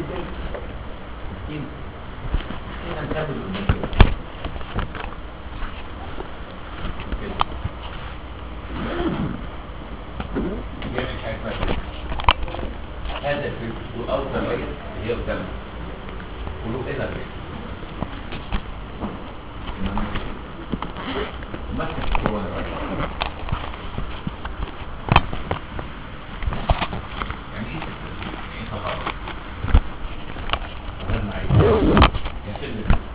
ازاي مسكين مسكين هنكمل قدام كده يعمل حاجه اسمها كده. هذا الفكر واوصل لغايه اللي هي قدامنا قلوب ايه ده مسك هو الراجل يعني ايه تكتشف؟ يعني ايه تخرج؟ انا عايز يشل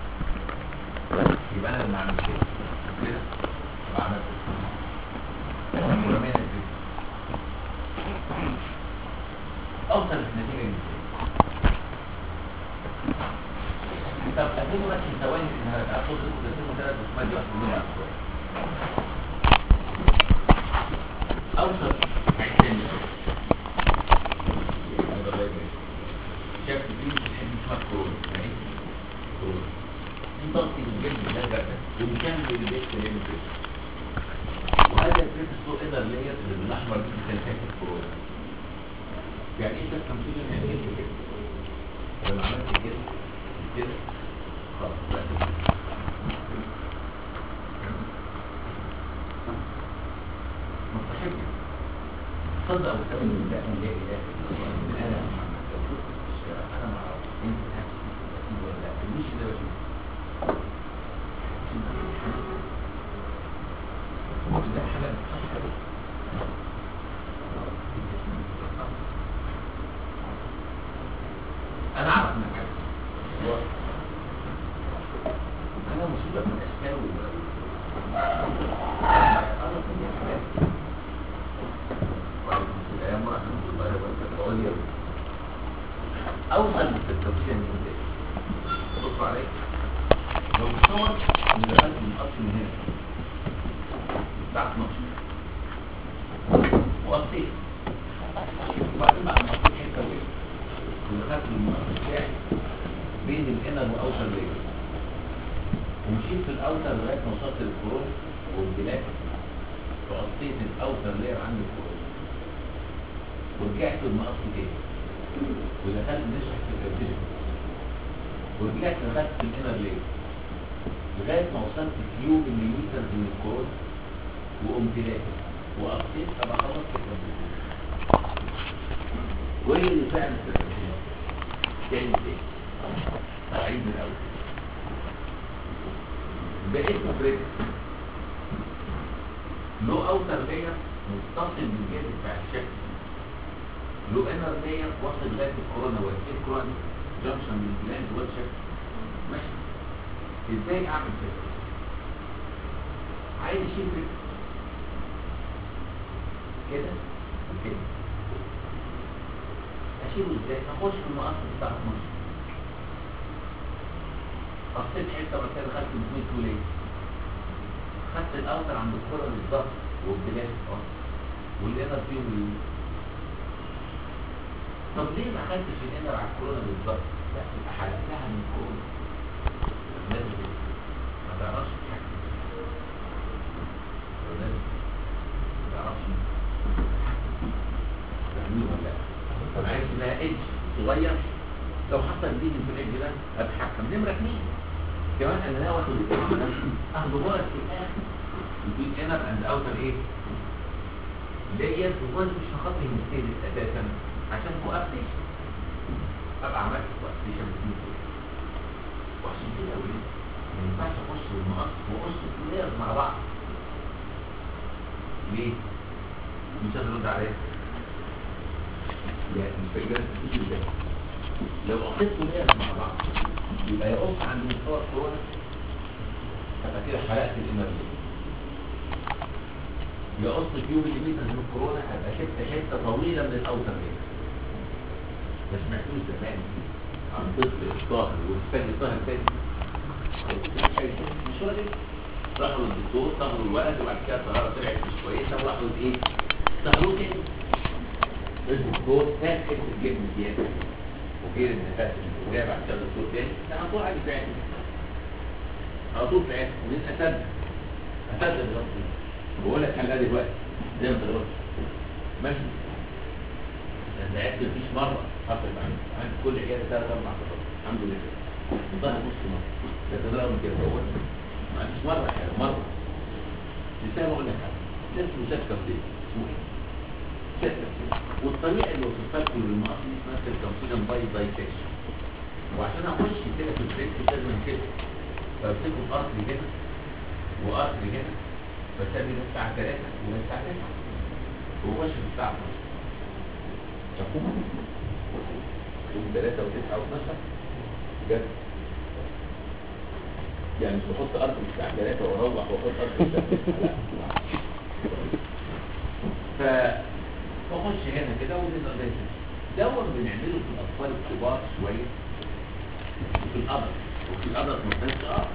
يبقى انا لما اعمل كده كده بعمل كده ورمينا كده اوصل للنتيجه دي طب اديله بس ثواني ان اخد الاسم ثلاث اسماء دي واحد منهم اوصل حاجتين شاف فيه بتحب اسمها كورونا يعني كورونا دي ضغط الجلد ده بقى ومكمل البيت اللي هي كده وهذا البيت السوق ايضا لير اللي بالاحمر دي بتنتهي الكورونا يعني ايه شاف كمسيون يعني ايه كده لما عملت كده كده خلاص بقى كده. مستحيل صدق ابو سعيد من لا من لا اله الا الله من انا محمد لو شفت في الشارع انا ما اعرف انت هتشوف ولا لا مش ده بشوف ده حاجه انا اعرف انك عارف انا مصيبه من الاشكال وال انا كنت حاجات وعليكم السلام ورحمة الله وبركاته أوصل للتوفيق من ذلك بص عليك لو تصور إن دخلت من أصل من هنا الساعة 12 وقضيت وبعدين بقى المفروض حتة وين ودخلت من الأصل بتاعي بين الإنر وأوصل ليه ومشيت في الأوتر لغاية ما وصلت للكورونا والبلاد فقصيت الأوتر لير عند الكورونا ورجعت المقص تاني ودخلت نشرح في الكابتشن ورجعت دخلت في الانر ليه لغايه ما وصلت كيو مليمتر من الكورونا وقمت لاقي وقصيت ابقى خلاص في الكابتشن وايه اللي فعلا في الكابتشن تاني تاني اعيد من الاول بقيت مفرد لو اوتر لير متصل بالجلد بتاع الشكل لو انر لير واصل لغايه الكورونا والايه كورونا جنكشن من الجلاند والشك ماشي ازاي اعمل كده عايز اشيل كده كده وكده اشيله ازاي اخش في المقص الساعه 12 قصيت حته بعد كده دخلت 200 كيلو خدت الاوتر عند الكوره بالظبط والبلاد اه والانر فيهم ال- طب ليه ما خدتش الانر على الكورونا بالظبط؟ لا تبقى حلقتها من الكورونا الناس دي ما تعرفش تتحكم الناس ما تعرفش تتحكم فاهمين ولا لا؟ طب عايز لها ايدج صغير لو حصل دي في الايدج ده اتحكم نمره اثنين كمان انا لا واخد الايدج ده اخده ورا في الاخر يكون انر اند اوتر ايه؟ لاير وجوز مش مخاطر مستهدف اساسا عشان كوابتيشن ابقى عملت كوابتيشن باتنين دول وعشان كده يا ولاد ما ينفعش اخش بالمقص واقص الكلير مع بعض ليه؟ مش هترد عليا لا مش فاكر تيجي ازاي لو قصيت كلير مع بعض يبقى يقص عند مستوى الكورونا ابقى كده حرقت الانرجي يقص كيو مليمتر من الكورونا هبقى شفت حته طويله من الاوتر هنا ما سمعتوش زمان عن طفل طاهر والثاني طاهر تاني مش راجل راحوا للدكتور طهروا الولد وبعد كده الطهاره طلعت مش كويسه وراحوا ايه؟ طهروه تاني الدكتور كان حته الجبن زياده وغير النفاس وجاي بعد كده الدكتور تاني ده على طول عادي فعلا على طول فعلا من اسد اسد الغلط بقول لك حلها دلوقتي زي ما تغلطش ماشي لعبت مفيش مره حصل معايا عندي كل عياده ثلاث اربع مرات الحمد لله والله نص مره لكن رغم كده هو ما عنديش مره حاجه مره لسبب اقول لك حاجه ده اسمه سات كابتين اسمه ايه؟ سات كابتين والطريقه اللي وصفتها لكم للمقاصيص اسمها سات كابتين باي دايسكشن وعشان اخش كده في البريك لازم كده فامسكه في ارتري هنا وارتري هنا بسمي ده الساعه 3 وده الساعه 9 واخش في الساعه 12 تقوم يوم 3 و9 و12 بجد يعني مش بحط ارض الساعه 3 واروح واحط ارض الساعه 9 لا ف بخش هنا كده ونقدر زي كده دور بنعمله في الاطفال الكبار شويه وفي القدر وفي القدر ما كانش اه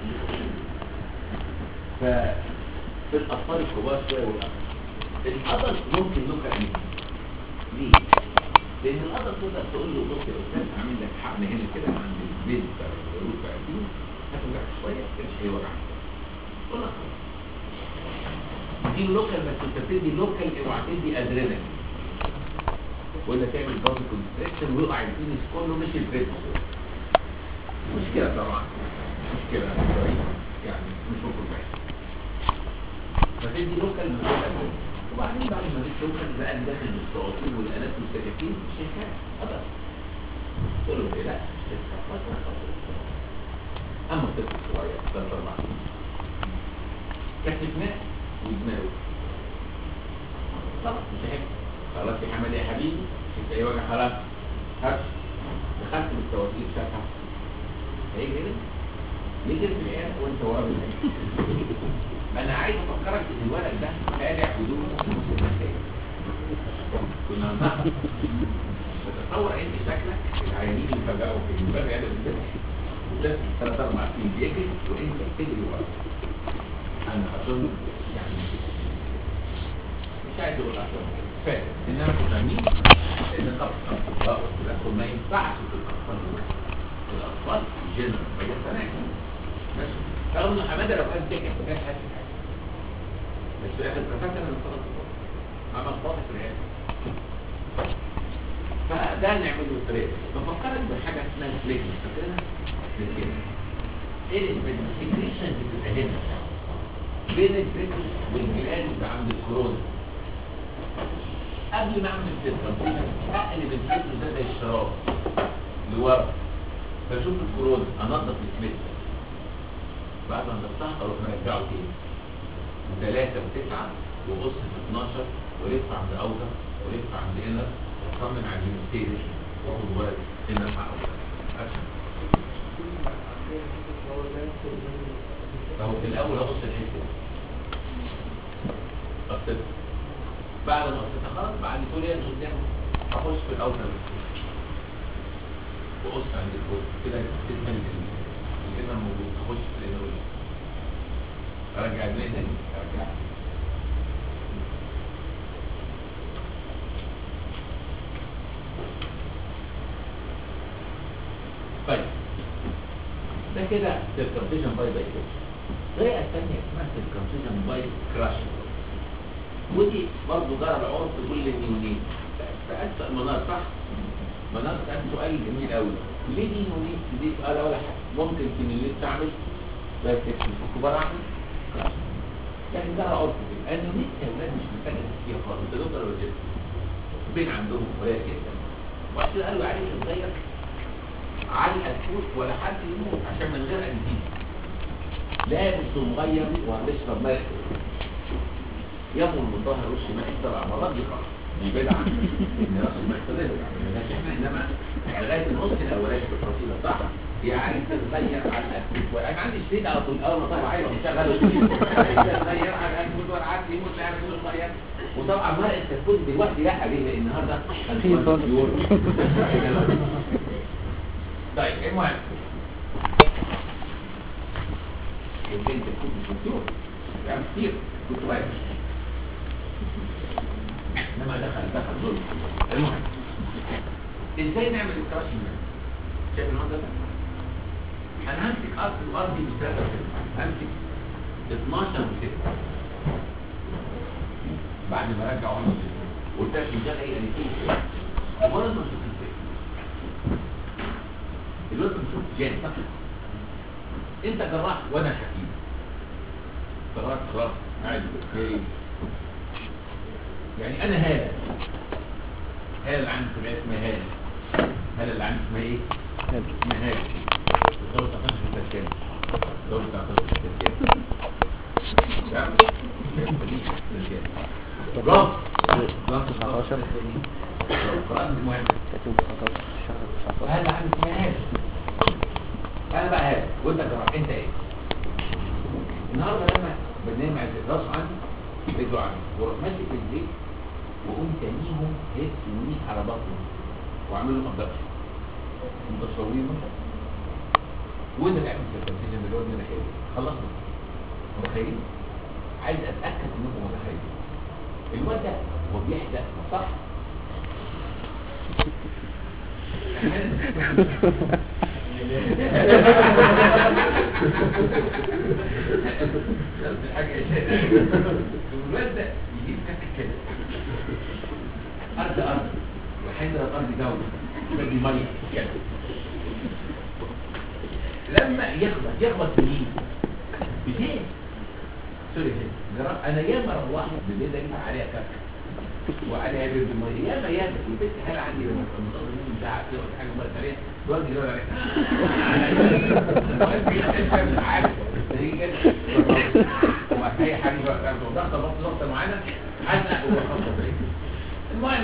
ففي الاطفال الكبار شويه والقدر القدر ممكن نكره ليه ليه؟ لان القدر تقدر تقول له بص يا استاذ هعمل لك حقن هنا كده عند البيت بتاع الروت بتاع الدين هتوجع شويه مش هيوجع قول لك خلاص دي اللوكال بس انت بتدي لوكال اوعى تدي ادرينالين ولا تعمل بازل كونستريكشن ويقع الفينش كله مش الفيتنس مشكلة طبعا مشكلة ضعيفة يعني مش مفروض بعيد فتدي لوكال من غير أدوية وبعدين بعد ما اديت لوكال بقى داخل بالصواتير والآلات والسكاكين مش حكاية خلاص تقول له لا مش لسه ما تخافش أما الطفل الصغير ثلاث أربع سنين كشفناه ودماغه خلاص مش هيك خلاص يا حماد يا حبيبي انت ايه وجع خلاص هرش دخلت بالتواتير شافها هيجي هنا نزل في العيال وانت ورا بالعيال ما انا عايز افكرك ان الولد ده خالع هدومه في نص المكان كنا نعرف تتصور انت شكلك العيانين اللي فجأوا في الباب عيادة بالذات وثلاث ثلاث اربع سنين بيجري وانت بتجري ورا انا اظن يعني مش عايز اقول عشان فاهم انما فاهمين ان طبعا الاطباء والتدخل ما ينفعش في الاطفال الاطفال جنرال فهي سنه ماشي رغم ان حماده لو كان سكت ما كانش حاسس حاجه بس في الاخر تفكر ان خلاص عمل فاضي في العيال فده نعمله طريقه بفكرك بحاجه اسمها سليجن فاكرها؟ سليجن ايه السكريشن بتبقى هنا بين الفيتوس والجلاد اللي عند الكورونا قبل ما اعمل التنظيم اقلب الفيتوس ده زي الشراب لورا فاشوف الكورونا انضف السميت بعد ما نضفتها اروح مرجعه تاني وثلاثة وتسعة وقص في 12 ولف عند اوضة ولف عند انر واطمن على الهيمستيريش واخد ولد انر مع اوضة فهو في الاول اقص الحته دي قصيت بعد ما قصيتها خلاص بعد كل يوم قدامه اخش في الاوتر واقص عند الكود كده تكمل الكلمه الموجود اخش في الانر ارجع الباقي تاني ارجع طيب ده كده سيركمفيجن باي بايكوش الطريقه الثانيه اسمها سيركمفيجن باي كراشن ودي برضه جرى العرف كل النيونين فأسأل المنار صح منار سأل سؤال جميل قوي ليه دي نيونين دي سؤال ولا حاجه ممكن في النيونين تعمل بس في الكبار اعمل كراشن لكن جرى عرف كده النيونين يا ولاد مش محتاجه تفكير خالص ده دكتور ولا بين عندهم قليل جدا وقت قالوا عليه صغير علقه تفوت ولا حد يموت عشان من غير انتيجي لابس ومغير وهتشرب ماء يوم المطهر رش ماء سبع مرات دي خلاص دي بدعه ان راس الماء تضر مش احنا انما لغايه النص الاولاني في الفصيله صح يعني تتغير على الاكل وانا عندي شريط على طول اول ما طلع عايز اشغله تتغير على الاكل والعاد يموت لا يعمل صغير وطبعا مرق التفوت دلوقتي لا ليه لان النهارده طيب المهم يمكن تكون مش مكتوب يعني كتير كنت واقف انما دخل دخل ظلم المهم ازاي نعمل الكراشن شايف المنظر ده انا همسك ارض الارض مش 3 همسك 12 و6 بعد ما ارجع عنصر قلت لك مش ده ايه انستيزيا الولد مشروط ازاي الولد مشروط جاني صح انت جراح وانا حكيم قررت خلاص عادي اوكي يعني انا هاله هاله اللي عندي سمعت اسمها هاله هاله اللي عندي اسمها ايه؟ اسمها هاله الدور 19 في التركيب الدور 19 في التركيب يعني برافو برافو 19 القرآن دي مهم 30 19 شهر 19 هذا عندي اسمها هاله انا بقى هاله وانت جراح انت ايه؟ النهارده لما بنام مع الراس عندي رجله عندي واروح ماسك رجليه واقوم تانيهم هيد ونيك على بطنه واعمل له ابدكشن متصورين مثلا وانت تعمل سيركمسيجن بالواد من الناحيه دي خلصنا متخيلين عايز اتاكد انكم متخيلين الواد ده هو بيحدق صح نفس الحاجة يا شيخ الولاد ده يجيب كف كده أرض أرض وحيد الأرض جو بدي مية كده لما يخبط يخبط بمين؟ بجيب سوري جرا انا ياما روحت بالليل ده جبت عليها كف وعليها بيض المية ياما ياما البنت حاجة عندي لما كان مصاب مني بتاع كده ولا حاجة مرت عليها الواد يقول عليها الواد بيحس مش عارف هي كده وبعد اي حاجة بقى ضغطة ضغطة ضغطة معانا حزق وبخطط المهم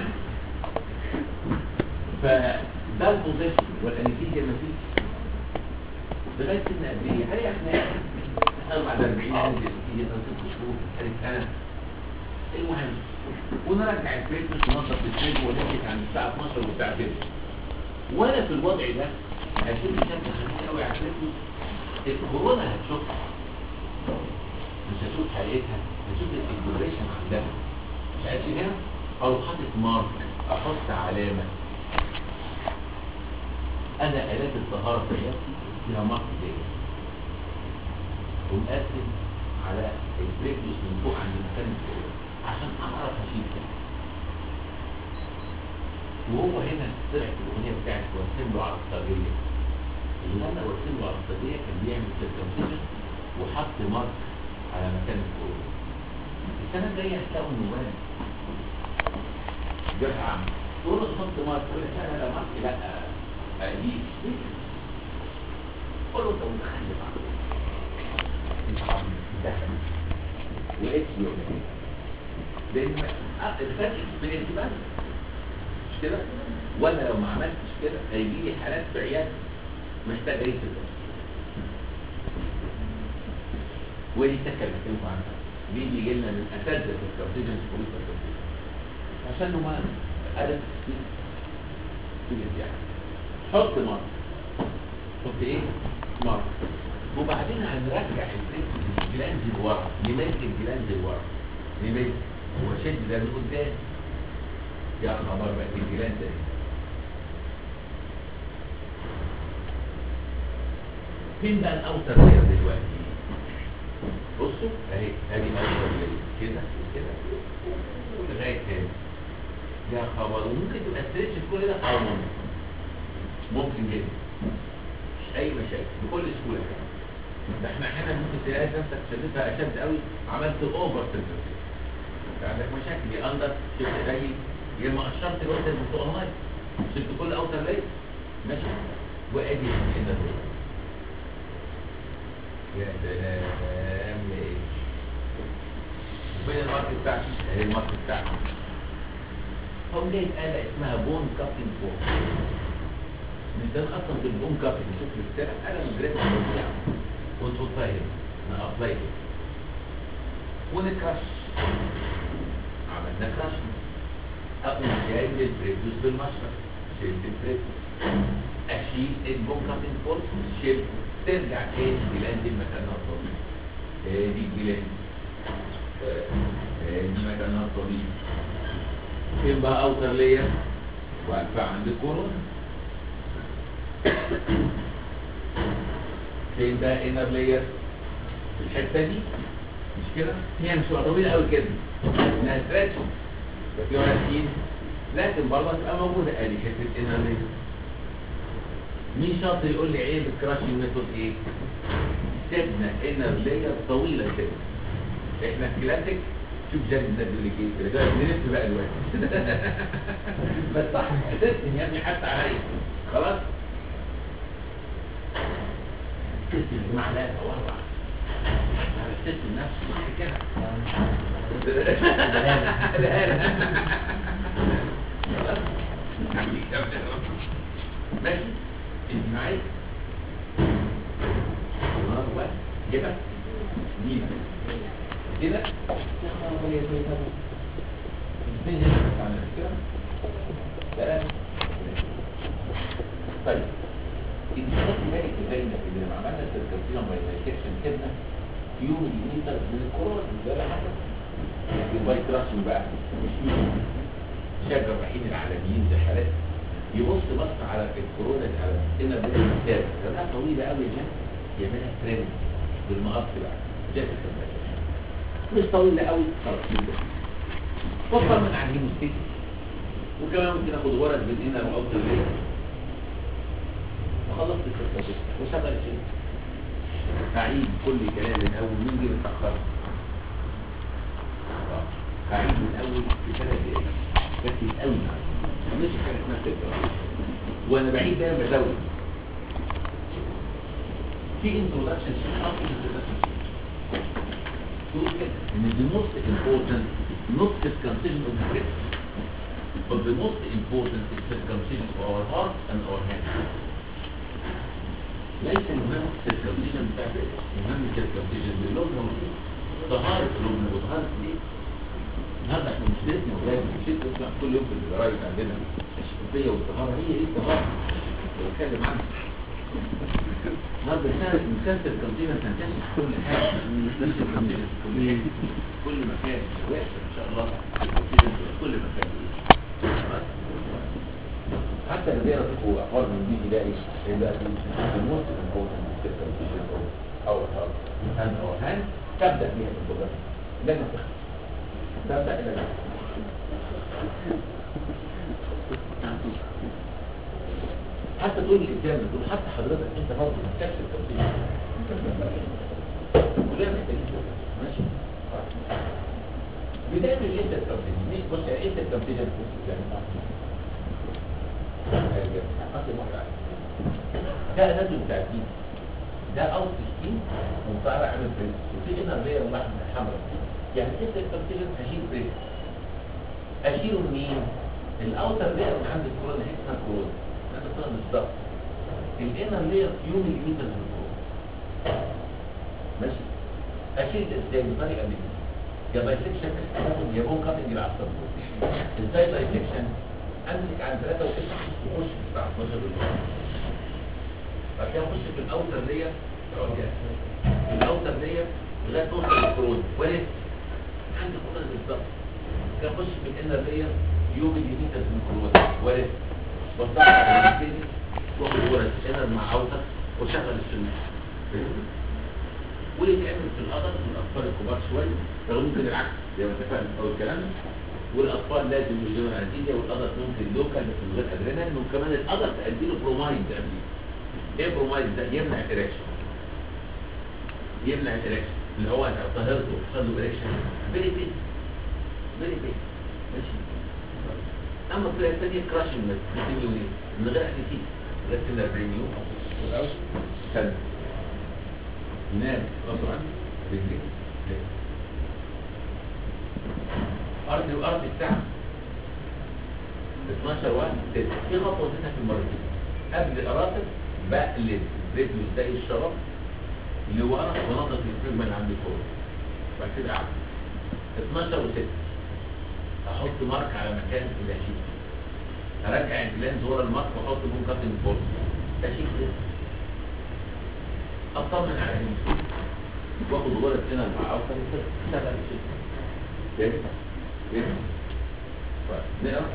فده البوزيشن والانستيزيا مفيش لغايه سن قد ايه؟ هل احنا نسال بعد 40 عندي انستيزيا ست شهور ثالث سنه المهم ونرجع البيت مش ننظف البيت ونحكي عن الساعه 12 والساعه 9 وانا في الوضع ده هشوف شكل خفيف قوي على البيت الكورونا هتشوفها مش هشوف حقيقتها هشوف الانفورميشن عندها مش عارف هنا او حاطط مارك احط علامه انا الات الطهاره في نفسي فيها مارك كده ومقسم على البريكلس من فوق عند المكان الفوق عشان اعرف اشيل كده وهو هنا طلعت الاغنيه بتاعت وارسم له على الطاجيه اللي انا وارسم له على الطاجيه كان بيعمل سيركمسيجن وحط مارك على مكان الفوق السنه الجايه هتلاقوا النواب جرح عام تقول له تحط مارك تقول لك لا لا مارك لا اقليل قول له انت متخلف عنه انت عم دهن وايش يوم لان آه، الفرق بين الانتباه مش كده وانا لو ما عملتش كده هيجي لي حالات في عيادتي محتاج ايه كده ودي السكه اللي بكلمكم عنها دي بيجي لنا من اساتذه الكارتيجن بوليس الكارتيجن عشان ما أدب تجد يعني حط مارك حط ايه مارك وبعدين هنرجع البريك الجلاند لورا نمد الجلاند لورا نمد وشد ده من قدام يا خبر بقى الجلاند ده فين بقى الاوتر لير دلوقتي بصوا اهي ادي اوتر لير كده وكده لغايه هنا يا خبر وممكن تبقى ستريتش في كل ده اه ممكن ممكن جدا مش اي مشاكل بكل سهوله كده ده احنا احيانا ممكن تلاقي نفسك شدتها اشد قوي عملت اوفر سنسيتيف عندك مشاكل يا اندر شفت قليل يا ما قشرت الوقت اللي فوق الميه شلت كل اوتر لير ماشي وادي هنا يا سلام يا ايه وفين المارك بتاعتي اهي المارك بتاعتي هم جايب آلة اسمها بون كابتنج فور مثال اصلا بالبون كابتنج شوف السرعة آلة من جريد فظيعة ونحطها هنا نابلاي كده ونكرش عملنا كراش اقوم جايب البريدوس بالمشرط شلت البريدوس اشيل البون كابتنج فور شلت ترجع تاني جلاند مكانها الطبيعي تاني جلاند تاني مكانها الطبيعي فين بقى اوتر لير واقفه عند الكورونا فين بقى انر لير في الحته دي مش كده هي مش هتبقى طويله قوي كده انها ستريتش بس في واحد تقيل لكن برضه تبقى موجوده ادي حته انرليه مين شاطر يقول لي عيب الكراشنج ميثود ايه؟ سيبنا انرليه طويله كده احنا كلاسيك شوف جاري ده بيقول لك ايه كده نلف بقى دلوقتي بس صح سيستم يا ابني حتى عليا خلاص سيستم يا جماعه لا تورع على السيستم نفسه صح كده خلاص ماشي انت معايا هو كده دي كده الاثنين هنا بتاعنا كده ثلاثة طيب انت خدت بالك ازاي انك اللي لما عملنا السيركمسيون بايزيكشن كده يوم الميتر من الكورونا ده لا حاجه الباي كراشن بقى مش يوم شاب الرحيم العالميين زي حالات يبص بص على الكورونا على هنا بين المثال لانها طويله قوي هنا يعملها ترند بالمقص بقى جات مش طويله قوي خلاص كده وصل من على الهيموستيك وكمان ممكن اخد غرز من هنا او اوصل ليه وخلصت القصه وشغل شيء هعيد كل كلام من اول مين جه متاخر هعيد من اول في ثلاث دقايق ركز قوي مش حاجه اسمها فكره وانا بعيد دايما بزود في انترودكشن خاص بالانترودكشن تقول كده ان the most important not circumcision of the breast but the most important is circumcision of our heart and our hands ليس المهم circumcision بتاع البريست المهم circumcision باللغة والإيه طهارة قلوبنا وطهارة الايه النهارده احنا مشكلتنا ولاد مشكلة بنسمع كل يوم في الجرايد عندنا الشفافية والطهارة هي ايه الطهارة؟ بتكلم عنها النهارده سنة مسلسل كونتينر تنتشر في كل حاجة مسلسل كونتينر في كل حاجة في كل مكان واسع ان شاء الله الكونتينر في كل مكان خلاص؟ حتى اللي بيقرا فيكم اخبار من دي يلاقي يبقى في الموت الامبورتنت سيركمسيشن او او هاند او هاند تبدا بيها الانتظار لما تخلص تبدا الى الآن. حتى تقول الإنسان تقول حتى حضرتك انت برضه محتاج التوصيل كلنا محتاجين كده. ماشي بداية الانت التوصيل مش بص يعني انت التوصيل يعني ده نازل بتاع الدين ده اوت سكين ومطالع عامل بريس وفي هنا اللي هي اللحمه الحمراء يعني انت التوصيل هشيل بريس اشيله منين؟ الاوتر لير من عند الكورونا هي اسمها كورونا هذا طلع بالظبط الانر لير يوم الميتر من الكورونا ماشي اشيل ازاي بطريقه دي يا بايسكشن يا بون كاتنج العصب ازاي بايسكشن امسك عن 3 و9 واخش في الساعه 12 بالليل بعد كده اخش في الاوتر لير في الاوتر لير لغايه توصل للكورونا ولد عند الكورونا بالظبط كان اخش في الانر لير يوم اليميتر من الكورونا ولد بطلع على الفيدي واخد ورقه انر مع اوتر وشغل السنه واللي بيعمل في القدر من الاطفال الكبار شويه رغم ممكن العكس زي ما اتفقنا في اول كلام والاطفال لازم يجيبوا انستيزيا والقدر ممكن لوكال بس من غير ادرينالين وكمان القدر تأدي له برومايد قبليه ايه برومايد ده يمنع الاريكشن يمنع الاريكشن اللي هو انت طهرته حصل له اريكشن فيري بيت فيري بيت ماشي اما الطريقه الثانيه كراشنج بتسميه من غير انستيزيا غير سنة 40 يوم او سنه ينام غصب عنه رجليه أرض وأرض الساعة 12 واحد ستة في خطوة وزنها في المرتين قبل أراتب بقلب رجله زي الشراب لورا ونضف الفيلم اللي عندي فوق بعد كده أعمل 12 و6 أحط مارك على مكان الأشياء أرجع الجلانز ورا المارك وأحط بون كاتنج فوق أشيل كده اطمن على المسؤول واخد غرز هنا مع اوصل اشتغل شيء جميل جميل طيب نقرا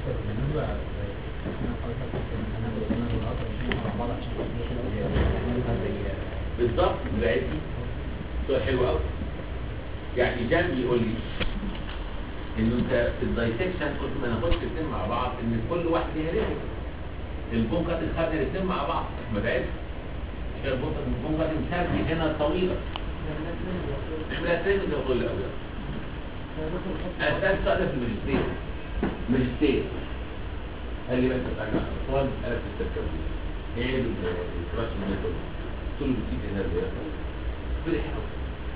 بالظبط مراعيتي سؤال حلو قوي يعني جان بيقول لي انه انت في الدايسكشن قلت ما ناخدش الاثنين مع بعض ان كل واحد ليها ريسك البونكات خدنا الاثنين مع بعض ما تعبش عشان البونكات البونكات مسافي هنا طويله نعملها تريننج زي ما بقول لك انا سالت سؤال في الماجستير ماجستير قال لي بس بتاع الاطفال انا في التركيب ايه الكراش ميثود قلت له بتيجي هنا ازاي فرح قوي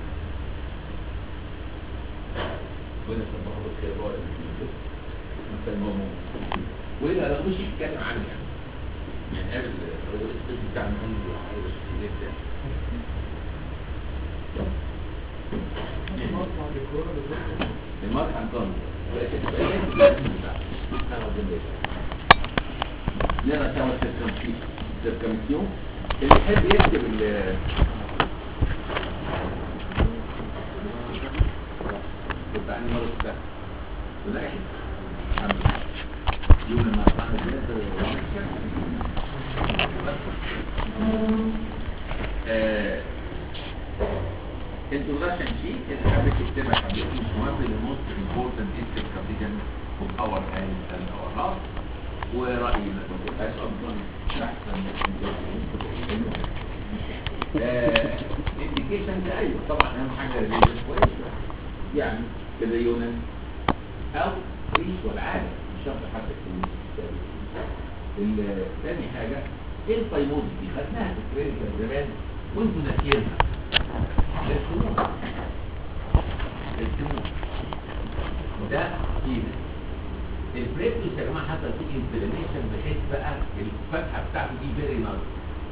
وانا صباح الخير هو اللي مثلا هو وإلا لو مش يتكلم عني يعني يعني قابل الراجل الاسم بتاع المهم وعايز الشخصيات ده المرض عن طن نرى سوا السيركمسيون اللي يحب يكتب ال كنت عندي مرض ده وده احد الحمد لله يوم لما اصبحنا ثلاثة introduction sheet is حابب تكتبها حبيبي مش مهم the most important integration of our hands and our heart ورأيي ما تبقاش أفضل أحسن indication ده أيوه طبعا أهم حاجة religion كويس يعني تدينا أو ريش والعادة مش شرط حتى تكون ثاني حاجة ايه الفيموز دي خدناها في الكلينيكال زمان وانتوا ناسيينها السموم السموم ده كده البريكتوس يا جماعه حصل فيه انفلاميشن بحيث بقى الفتحه بتاعته دي فيري نارج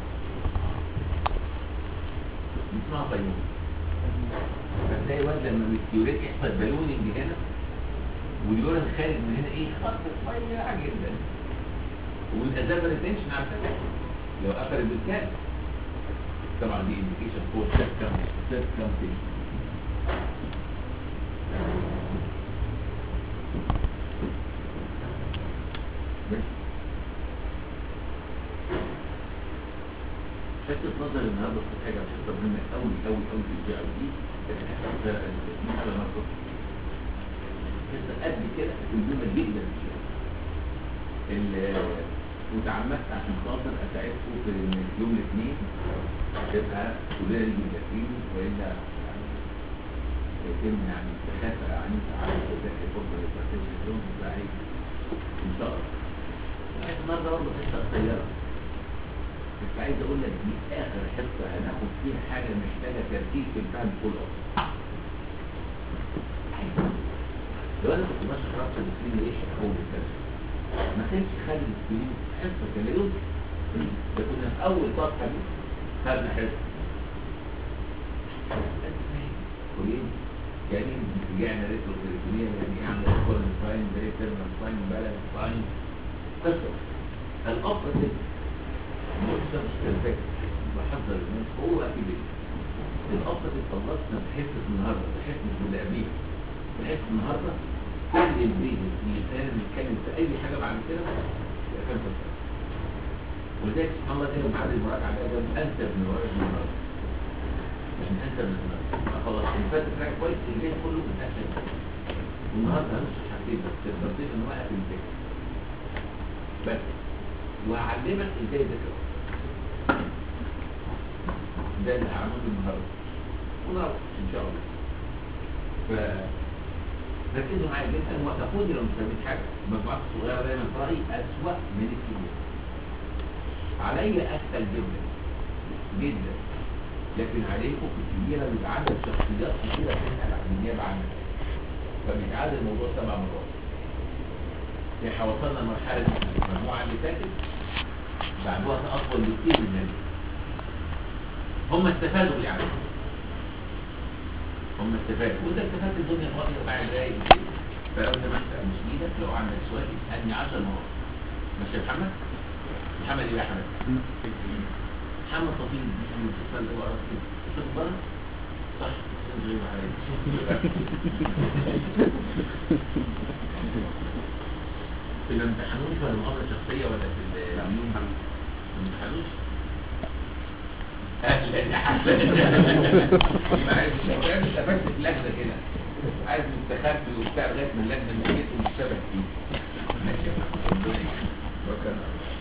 اسمها فيموز فتلاقي واد لما بيستيوريت يحصل بالوننج هنا واليورين خارج من هنا ايه خط رفيع جدا والازابه ريتنشن على فكره لو قفل بالكاد طبعا دي انديكيشن فور سيركم سيركم حته نظر النهارده في حاجه حته مهمه قوي قوي قوي في الجي اي دي على نظر حته قد كده مهمه جدا وتعمدت عشان خاطر اساعدكم في ان يوم الاثنين تبقى كلنا نيجي مذاكرين والا يتم يعني تخافى عنك على ذاك الفضل اللي بتاعتك اليوم بتاعي ان شاء الله بحيث النهارده برضه حصه قصيره بس عايز اقول لك دي اخر حصه هناخد فيها حاجه محتاجه تركيز في الفهم كله لو انا كنت ماشي خلاص الدكتور ايش اول الدرس ما كانش خالد السنين حصه كان يوم ده كنا في اول صفحه دي خدنا حصه كلين يعني رجعنا ريترو تريتوريا يعني ايه عامل كل ساين بري تيرمال ساين بالانس ساين قصه الاوبريتيف مؤسسه مستلزمه بحضر الناس هو اكيد الاوبريتيف خلصنا في حصه النهارده في حصه اللي قبليها في حصه النهارده كل البريد مثال نتكلم في اي حاجه بعد كده يبقى كان تصدق ولذلك سبحان الله كده بعد المراجعه ده جاب انسب من ورقه المراجعه مش من انسب من المراجعه خلاص اللي فات راجع كويس اللي جاي كله من اسهل والنهارده هنشرح حاجتين بس الترتيب ان واقع في الذكر بس وهعلمك ازاي تذاكر ده اللي هعمله النهارده ونعرف ان شاء الله ف ركزوا معايا جدا وتقودي لو مش فاهمين حاجه المجموعات الصغيره دايما في رايي اسوء من الكبير عليا اسهل جدا جدا لكن عليكم في الكبيره بيبقى عندك شخصيات كتيره تسال عن النيابه عنك فبيتعاد الموضوع سبع مرات احنا وصلنا لمرحله المجموعه اللي فاتت بعد وقت اطول بكتير من ذلك هم استفادوا اللي عليهم هم استفادوا وانت استفدت الدنيا فاضيه وقاعد رايق فلو انت محتاج مش ايدك لو عندك سؤال اسالني 10 مرات ماشي يا محمد محمد ايه يا احمد محمد خطيب محمد اتصل هو عرف كده اتصل بره صح اتصل غير عليك في الامتحانات ولا المحاضره الشخصيه ولا في ال- ما امتحنوش اهلا يا حسن يبقى عايز استفدت اللجنه كده عايز مستخبي وبتاع لغايه ما اللجنه من جيت ومش شبه فيه ماشي يا محمد، ربنا يكرمك. ربنا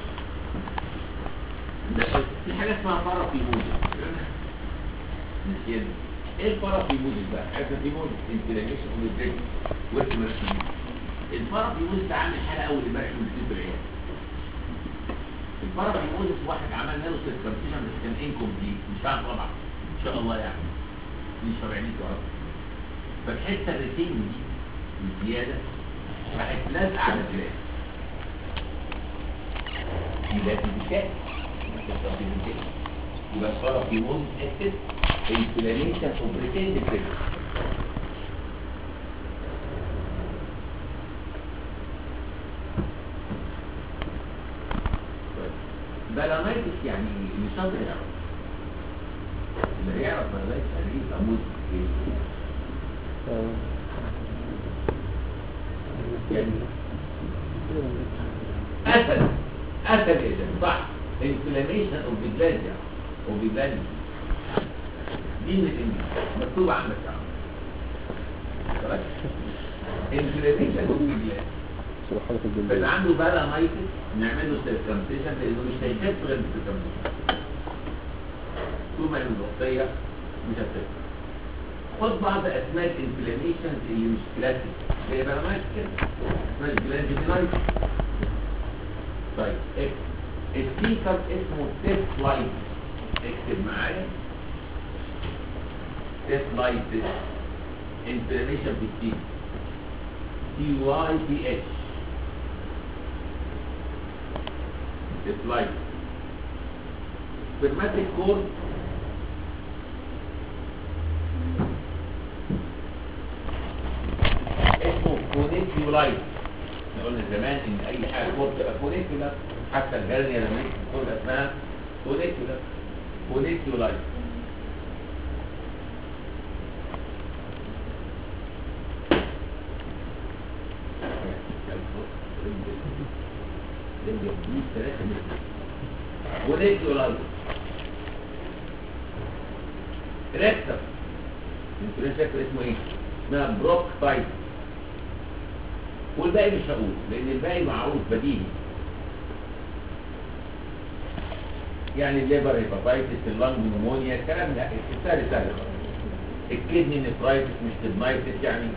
يكرمك. في حاجه اسمها بارافيموزيس نسيان ايه البارافيموزيس بقى؟ عارف الفيموزيس انفلاميشن اوف ذا برين البارافيموزيس ده عامل حاله اول امبارح من في العيال البارافيموزيس واحد عمل له سيركمسيشن بس كان انكمبليت مش عارف طبعا ان شاء الله يعني دي شرعيني يا رب فالحته الريتين دي الزياده راحت لازقه على الجراح دي لازم تتشال يبقى الصرف في موز اكتب انفلاميشن اوبريتين ديبريشن بلاميتس يعني مش شاطر يعرف اللي يعرف بلاميتس يعني ايه اموت يعني اسد اسد اذا صح انفلاميشن اوف ذا جلاند يعني اوف ذا جلاند دي من الانجليزي مكتوب عندك يا عم خلاص انفلاميشن اوف ذا جلاند سبحانك فاللي الجلد عنده بلاميتس نعمل له سيركمسيشن لانه مش هيخف غير بالسيركمسيشن طول ما المضغطيه مش هتخف خد بعض اسماء الانفلاميشنز اللي مش كلاسيك زي بلاميتس كده اسمها الجلاندينايتس طيب اكتب السيكر اسمه تيفلايت اكتب معايا تيفلايتس انفلاميشن في السيكر تي واي تي اتش تيفلايت سبرماتيك كورد اسمه فونيكيولايت احنا قلنا زمان ان اي حاجه كورد تبقى فونيكيولا حتى الهرنيا لما يكتب كورد اسمها فونيكيولا فونيكيولايت فونيكيولايت ريكتر انتوا لسه فاكر اسمه ايه؟ اسمها بروك تايب والباقي مش هقول لان الباقي معروف بديهي يعني الليبر هيباتايتس اللنج نمونيا الكلام ده سهل سهل خالص الكدني نفرايتس مش تدمايتس يعني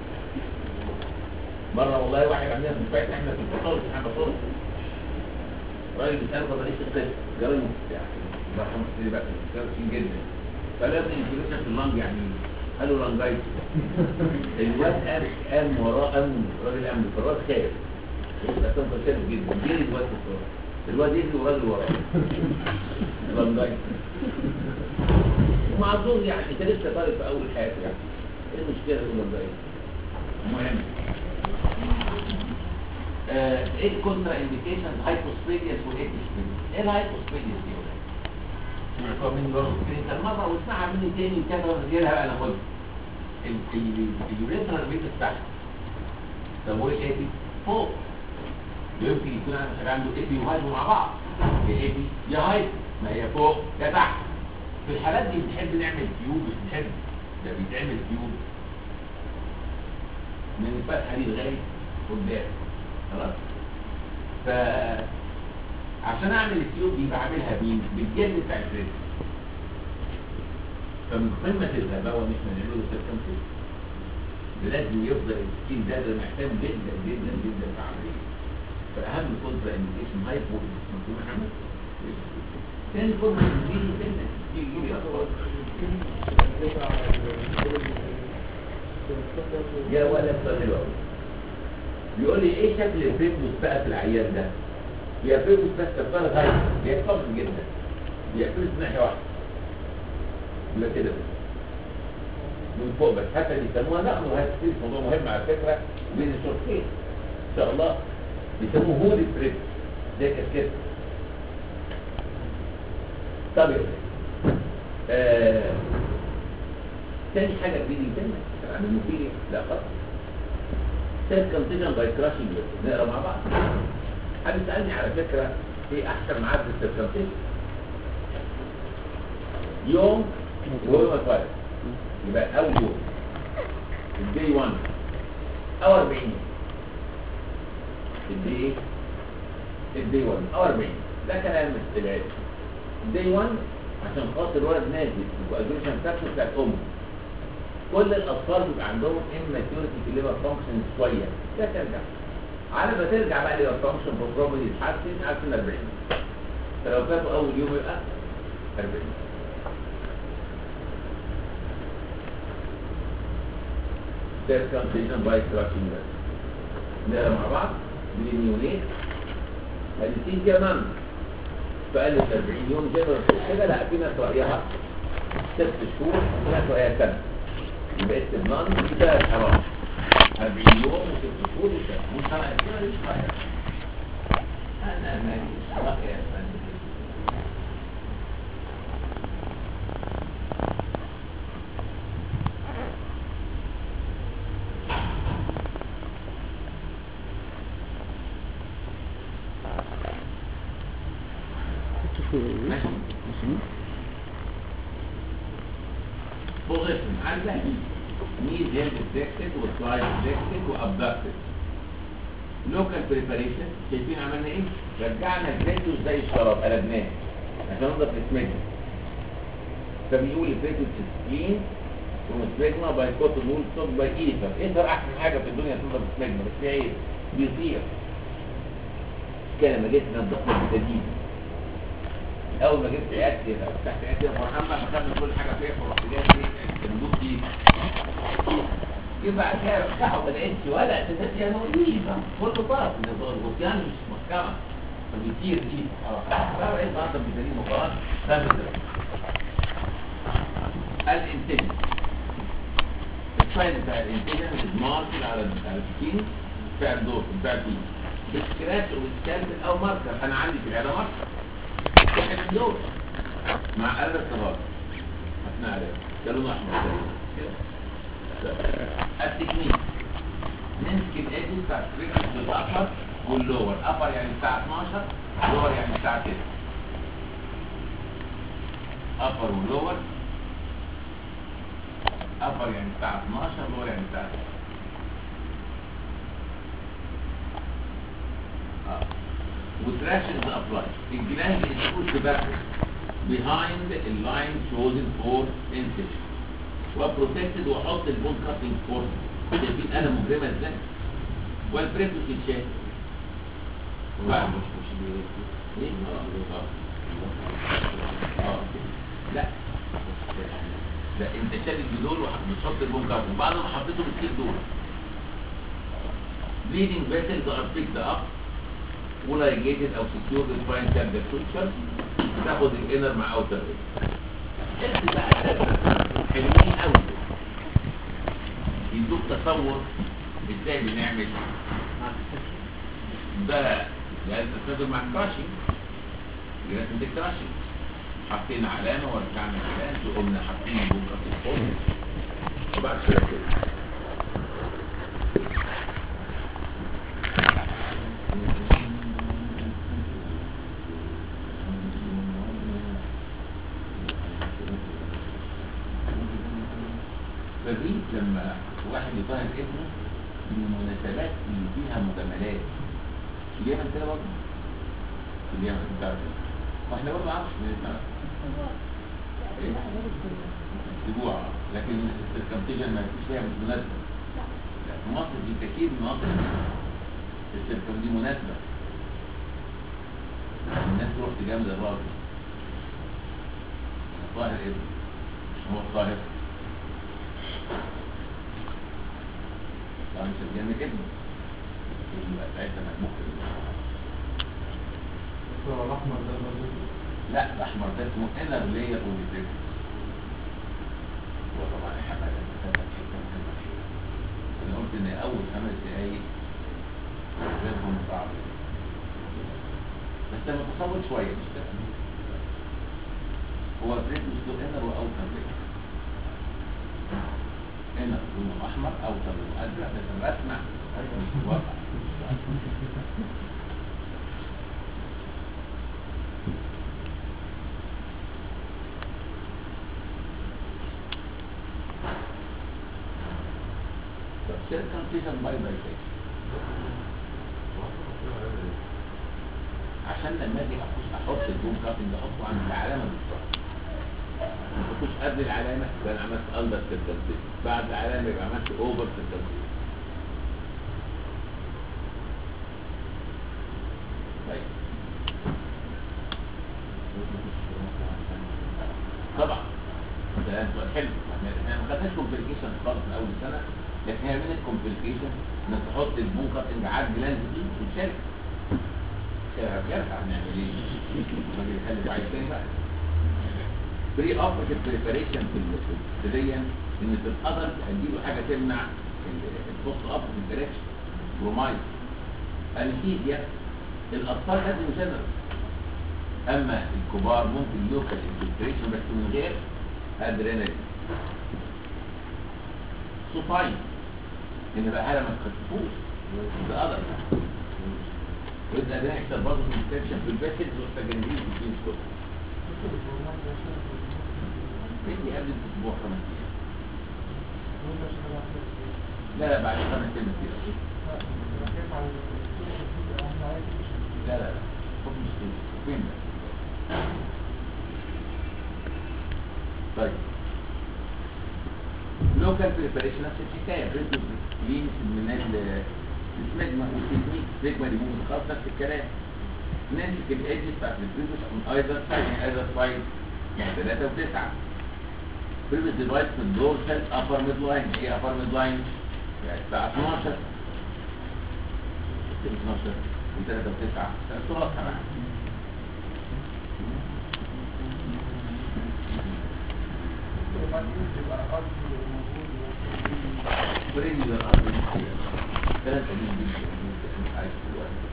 مره والله واحد عندنا في البيت احنا في البطاطس احنا بطاطس راجل بيسال طب ايش القصه؟ قال له يعني الله يرحمه سيدي بقى كان جدا فقال له انفلوشن في اللنج يعني إيه؟ قال له لانجايتس الواد قام قام وراه قام راجل قام الفراش خايف بس كان خايف جدا جري الواد في الفراش الواد يجري وراجل وراه لانجايتس معذور يعني انت لسه طالب في اول حياتك يعني ايه المشكله في لانجايتس المهم آه، ايه الكونترا انديكيشن هايبوسبيديس والايبوسبيديس ايه الهايبوسبيديس دي ولا سمعتوها مني برضه كده مره واسمعها مني تاني كذا ونزلها بقى ناخدها اليوريثرال ريت بتاعها طب هو الاي بي فوق يمكن يكون انا شغال عنده اي بي وهايبو مع بعض الاي بي يا هايبو ما هي فوق يا تحت في الحالات دي بنحب نعمل تيوب مش بنحب ده بيتعمل تيوب من الفتحه دي لغايه قدام خلاص ف عشان اعمل التيوب دي بعملها مين بالجلد بتاع الرجل فمن قمه الغباوه ان احنا نعمله سيركمسيشن لازم يفضل السكين ده ده محتاج جدا جدا جدا في عمليه فاهم كونترا انديكيشن هايبو مكتوب محمد تاني فورمه تجيلي سنه تجيلي اطفال يا ولد صغير بيقول لي ايه شكل الفيتنس بقى في العيان ده يا فيتنس بس كفاره غاية بيحتفظ جدا بيحتفظ من ناحيه واحده يبقى كده من فوق بس حتى بيسموها نقل وهي كتير موضوع مهم على فكره بين الشرطين ان شاء الله بيسموه هولي بريد زي كده طب يا ولد. آه تاني حاجه بيدي سنه عن المثير لا خطر سيد كونتيجن باي كراشنج نقرا مع بعض حد سالني على فكره ايه احسن ميعاد للسيركمتيشن يوم ويوم الفرق يبقى اول يوم الدي 1 او 40 الدي ايه؟ الدي 1 او 40 ده كلام استبعاد الدي 1 عشان خاطر الولد نازل واجريشن فاكتور بتاعت امه كل الاطفال بيبقى عندهم immaturity في الليفر فانكشن شويه ده ترجع على ما ترجع بقى الليفر فانكشن بروبلم يتحسن يتحسن 40 فلو فاتوا اول يوم يبقى 40 circumcision by crushing bed نقرا مع بعض بالنيونيت هديتين كمان فقال 40 يوم جنرال كده لا في ناس رايها ست شهور في ناس رايها سنه يبقى استبنان دي ثلاث حرام 40 يوم وست شهور وسنه مش انا كده مش رايح انا ماليش راي يا فندم ماشي بوزيشن عندها نيز هيلد ديكتد وسلايد ديكتد وابدكتد لوكال بريباريشن شايفين عملنا ايه؟ رجعنا الفريتوس زي الشراب قلبناه عشان نضرب الاسمنت فبيقول الفريتوس سكين ومسبجما باي كوتون وول ستوك باي ايثر ايثر احسن حاجه في الدنيا تضرب الاسمنت بس في عيب بيطير كان لما جيت نضفنا بالتدين اول ما جبت عيادتي فتحت عيادتي يا محمد فخدنا كل حاجه فيها ورحت جايب ايه الصندوق دي يبقى كده افتحه ما لقيتش ولا اساسات يا نظيفه كله طرف الغطيان مش محكمه فبيطير دي بقى ايه النهارده بيدانين مقارنه فاهم ازاي الانتاج الفايل بتاع الانتاج الماركر على على السكين بتاع الدور بتاع دي بالسكراتش والسكالبل او ماركر انا عندي في العياده ماركر واحد من دول مع قلب الصغار اثناء عليه ده لونه احمر كده التكنيك نمسك الايدي بتاع الرجل بالابر واللور ابر يعني الساعه 12 لور يعني الساعه 9 ابر واللور ابر يعني الساعه 12 لور يعني الساعه 9 اه وتراشز ابلاي الجلاند is put back behind a line chosen for incision وبروتكتد واحط البون كاتنج فورس شايفين انا مجرمه ازاي والبريكوس يتشال لا مش مش ايه اه اه لا لا انت شادد بدول وبتحط البون كاتنج بعد ما حطيته بتشيل دول bleeding vessels are picked up ولايجيتد او سكيور بالفاين كاب سوتشر تاخد الانر مع اوتر انت بقى حلوين قوي يدوك تصور ازاي بنعمل ده لازم تستخدم مع الكراشنج لازم تكراشنج حاطين علامه ورجعنا علامه وقمنا حاطين بكره في الفرن وبعد كده كده فدي لما واحد يطهر ابنه من المناسبات اللي فيها مجاملات في اليمن كده برضه في اليمن انت عارف واحنا برضه عارف ايه اسبوع لكن السيركمتيجن ما فيش فيها مناسبه لا في مصر في كثير من مصر السيركم دي مناسبه الناس تروح تجامل الراجل الطاهر ابن مش هو الطاهر طبعا مش هتجنن ابنه يبقى ساعتها مجموع الأحمر ده برضه لا الاحمر ده اسمه انر لاير اوف وطبعا احنا انا قلت ان اول خمس دقايق غيرهم صعب بس انا متصور شويه مش كده هو بريتوس له انر واوتر لاير انر لونه احمر اوتر لونه ازرق بس الرسمه مش واضحه circumcision by dissection عشان لما اجي اخش احط البوم كاتنج احطه عند العلامه بالظبط ما تحطوش قبل العلامه يبقى انا عملت اندر سيركمسيشن بعد العلامه يبقى عملت اوفر سيركمسيشن طيب طبعا ده سؤال حلو احنا احنا ما خدناش كومبليكيشن خالص من اول السنه لكن هي من الكومبليكيشن انك تحط البون كاتنج على الجلاند دي وتشارك يرجع نعمل ايه؟ الراجل يخلي وعي تاني بقى بري اوبريتيف بريباريشن في الابتدائيا ان في الادلت هديله حاجه تمنع البوست اوبريتيف دايركشن برومايد انستيزيا الاطفال لازم جنرال اما الكبار ممكن لوكال انفلتريشن بس من غير ادرينالين سوفاين ان بقى هلا ما تخففوش ده ادلت ويبدا ده يحصل برضه انفكشن في الباسلز والسجنجين في الجين ستوك بدي قبل الاسبوع خمس ايام لا لا بعد خمس ايام كده لا لا لا خد مش كده فين ده طيب لوكال بريباريشن نفس الحكايه بريدوس لينس من السمجما والتكنيك سمجما دي ممكن خلاص نفس الكلام نمسك الايدجز بتاعت البريدوس من ايزر سايد من ايزر سايد يعني 3 و9 بريدوس ديفايس من دورسال ابر ميد لاين ايه ابر ميد لاين يعني الساعه 12 12 و3 و9 الصوره كمان بريدوس الارض ثلاثة من دي عايش دلوقتي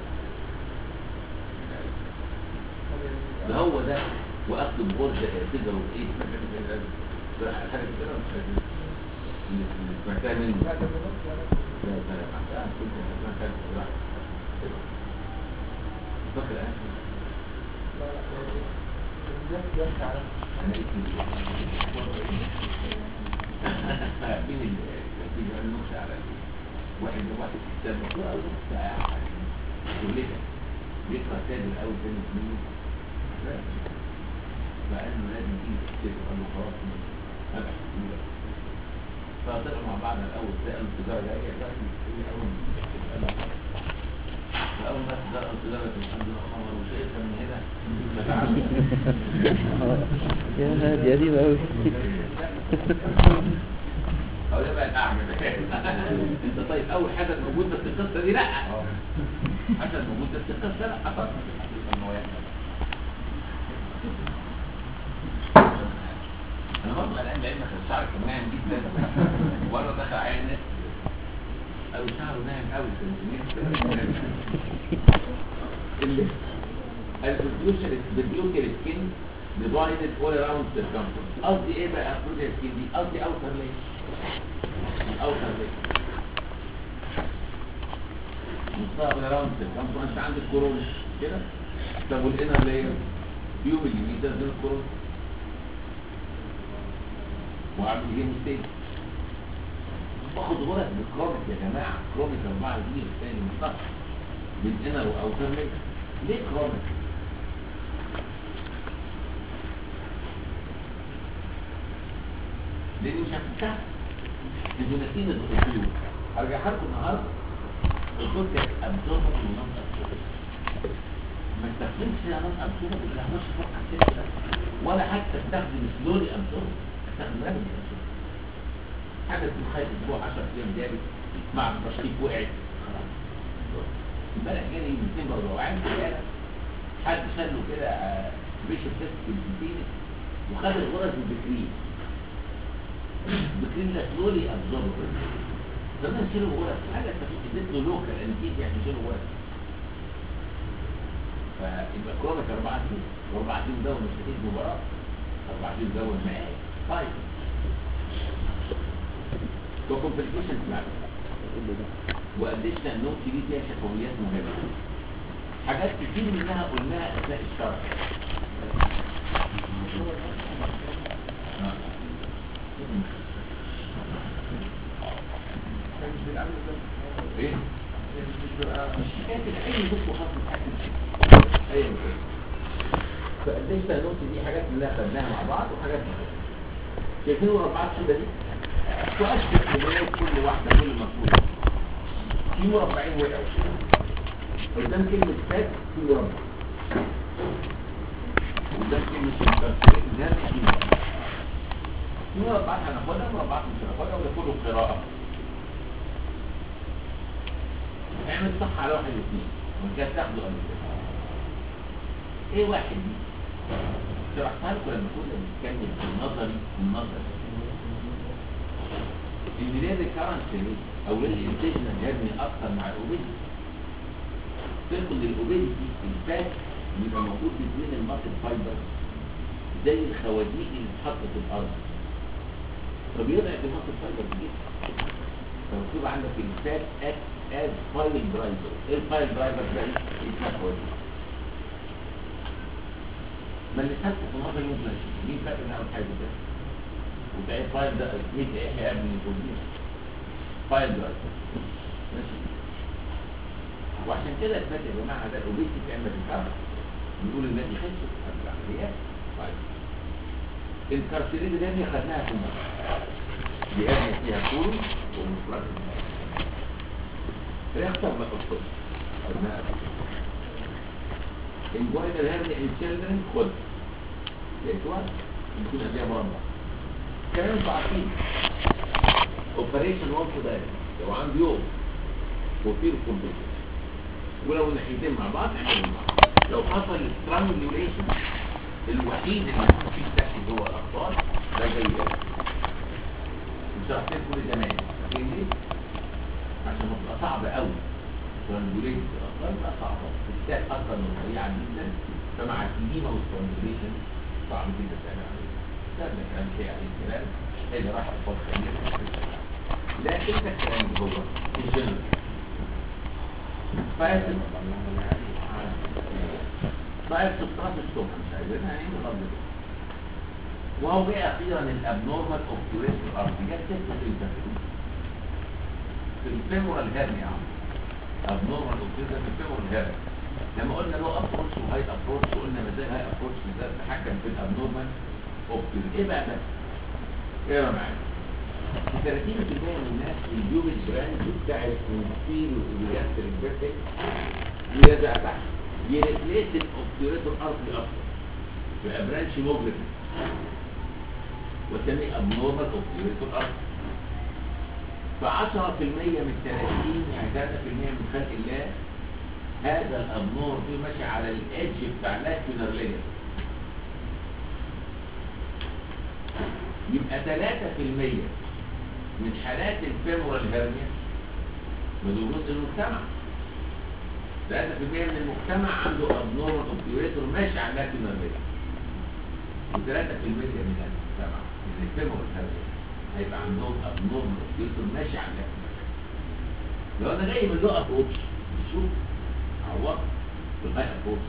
ده هو ده واخد الغرزة كده وايه راح حاجة كده مش فاكر اللي سمعتها منه لا لا لا ما كنت سمعتها راح فاكر انا انا مين اللي بيجي النكتة على واحد واحد كتاب مقرأ ساعة كلها بيقرأ كتاب الأول تاني سنين فقال له لازم تيجي تكتبه قال له خلاص أبقى كتير فطلعوا مع بعض الأول سألوا التجارة جاية دلوقتي هي أول فأول ما تجارة التجارة الحمد لله خمر وشايفها من هنا يا دي قديمة أوي أو ده بقى الأعمى أنت طيب أول حاجة موجود بس القصة دي لأ حسن موجود بس القصة لأ خلاص إنه يحصل أنا برضه الآن لأن الشعر كان ناعم جدا مرة دخل على الناس أو شعره ناعم أوي اللي البروديوسر البروديوسر سكين ديفايدد اول اراوند سيركمفرنس قصدي ايه بقى البروديوسر سكين دي قصدي اوتر ليه اوتر ليه نصها اول اراوند سيركمفرنس عند الكورونا كده طب والانر لاير يوم اليمين ده من الكورونا وعامل ايه مستيك باخد غرز بالكروميك يا جماعه كروميك 4 دي الثاني مستقبل من انر واوتر ليه ليه كروميك لان مش هتفتح انتوا ناسيين الدكتور هرجع لكم النهارده الدكتور كانت ابزوربر ونون ابزوربر ما استخدمش يا نون ابزوربر اللي هنخش فوق على الكتف ولا حتى استخدم سلولي ابزوربر استخدم رابد ابزوربر حاجه تتخيل اسبوع 10 ايام جابت مع التشخيص وقعت خلاص امبارح جالي من اثنين برضه وعامل كده حد شاله كده بيشوف تيست في البنتين وخد الغرز البكريه بكرين ده سلولي ابزوربر زمان يشيلوا غرز حاجه انت اديت له لوكال انتيك يعني يشيلوا غرز فيبقى كروميك 4 دي و4 دي مدون مستفيد مباراه 4 دي مدون معايا طيب وكومبليكيشنز معاك واديشنال نوت دي فيها شفويات مهمه حاجات كتير منها قلناها اثناء الشرح كنت خاص الحاكم ايوه كده فالديجيتال نوت دي حاجات اللي خدناها مع بعض وحاجات مش شايفين مربعات كده دي تؤثر في بداية كل واحدة كل مفهوم في مربعين وقعوا قدام كلمة فات في مربع قدام كلمة مكسرين ده في مربع في مربعات هناخدها مربعات مش هناخدها وده كله قراءة اعمل صح على واحد واثنين وانت تاخده قبل كده ايه واحد دي شرحتها لكم لما كنا بنتكلم في النظري النظري ان ليه الريكارنس ريت او ليه الانتجنال هيرمي اكتر مع الاوبيدي تاخد الاوبيدي الفات بيبقى موجود بين الماسل فايبر زي الخوازيق اللي اتحطت في الارض فبيضعف الماسل فايبر دي فمكتوب عندك الفات اكت از فايل درايفر ايه الفايل درايفر ده اسمها خوازيق ما اللي خدت في نظر يوم مين فاكر ان اول حاجه ده وتلاقي الفايل ده اسمه ايه يا ابني الكمبيوتر فايل درايفر ماشي وعشان كده اثبت يا جماعه ده الاوبيسي بتعمل الكارت بنقول الناس خسوا قبل العمليات طيب الكارسيلين ده اللي خدناها في المره دي هذه فيها كول ومفرد ريختر ما تخطش خدناها قبل كده الجوينر هيرني ان تشيلدرن خد لقيتوها يمكن اديها مربع كمان انتوا عارفين اوبريشن وان تو دايركت لو عندي يوم وفي الكمبيوتر ولو الناحيتين مع بعض اعملوا مع بعض لو حصل سترانجوليشن الوحيد اللي مفيش تحت جوه الاخطار ده جاي ده مش هحتاج كل زمان فاكرين ليه؟ عشان بتبقى صعبة قوي سترانجوليشن الاخطار بقى صعبة بتحتاج اكتر من سريعة جدا فمع الإديمة والسترانجوليشن صعب جدا تعمل عليه ده ده كلام شيء عليه الكلام اللي راح الفصل خليه لكن ده الكلام اللي هو الجنرال فاسد طيب سقراط الصبح مش عايزينها ايه غلط وهو جاء اخيرا الابنورمال اوبتوريس الارض جت ستة في التفكير في الفيمورال هيرني يا عم ابنورمال اوبتوريس في الفيمورال هيرني لما قلنا له ابروتش وهاي ابروتش قلنا ما زي هاي ابروتش ازاي تتحكم في الابنورمال اوبتوريس ايه بقى ده؟ اقرا معايا 30% من الناس اليوبل براند بتاعت المفيل والجاستريك فيرتك يرجع تحت يريبليس الاوبتوريتور ارضي اكتر يبقى برانش مجرم وسميه ابنورمال اوبتوريتور ارضي ف 10% من 30 يعني 3% من خلق الله هذا الابنور فيه ماشي على الايدج بتاع لاكيونر ليجر يبقى 3% من حالات الفيمورال هيرنيا ودول جزء من المجتمع 3% من المجتمع عنده ابنورمال اوبتيوريتور ماشي على لاكيونر ليجر و3% من المجتمع من الفيمورال هيرنيا هيبقى عندهم ابنورمال اوبتيوريتور ماشي على لاكيونر لو انا جاي من لقط اوتش شوف عوض بالغاية اوتش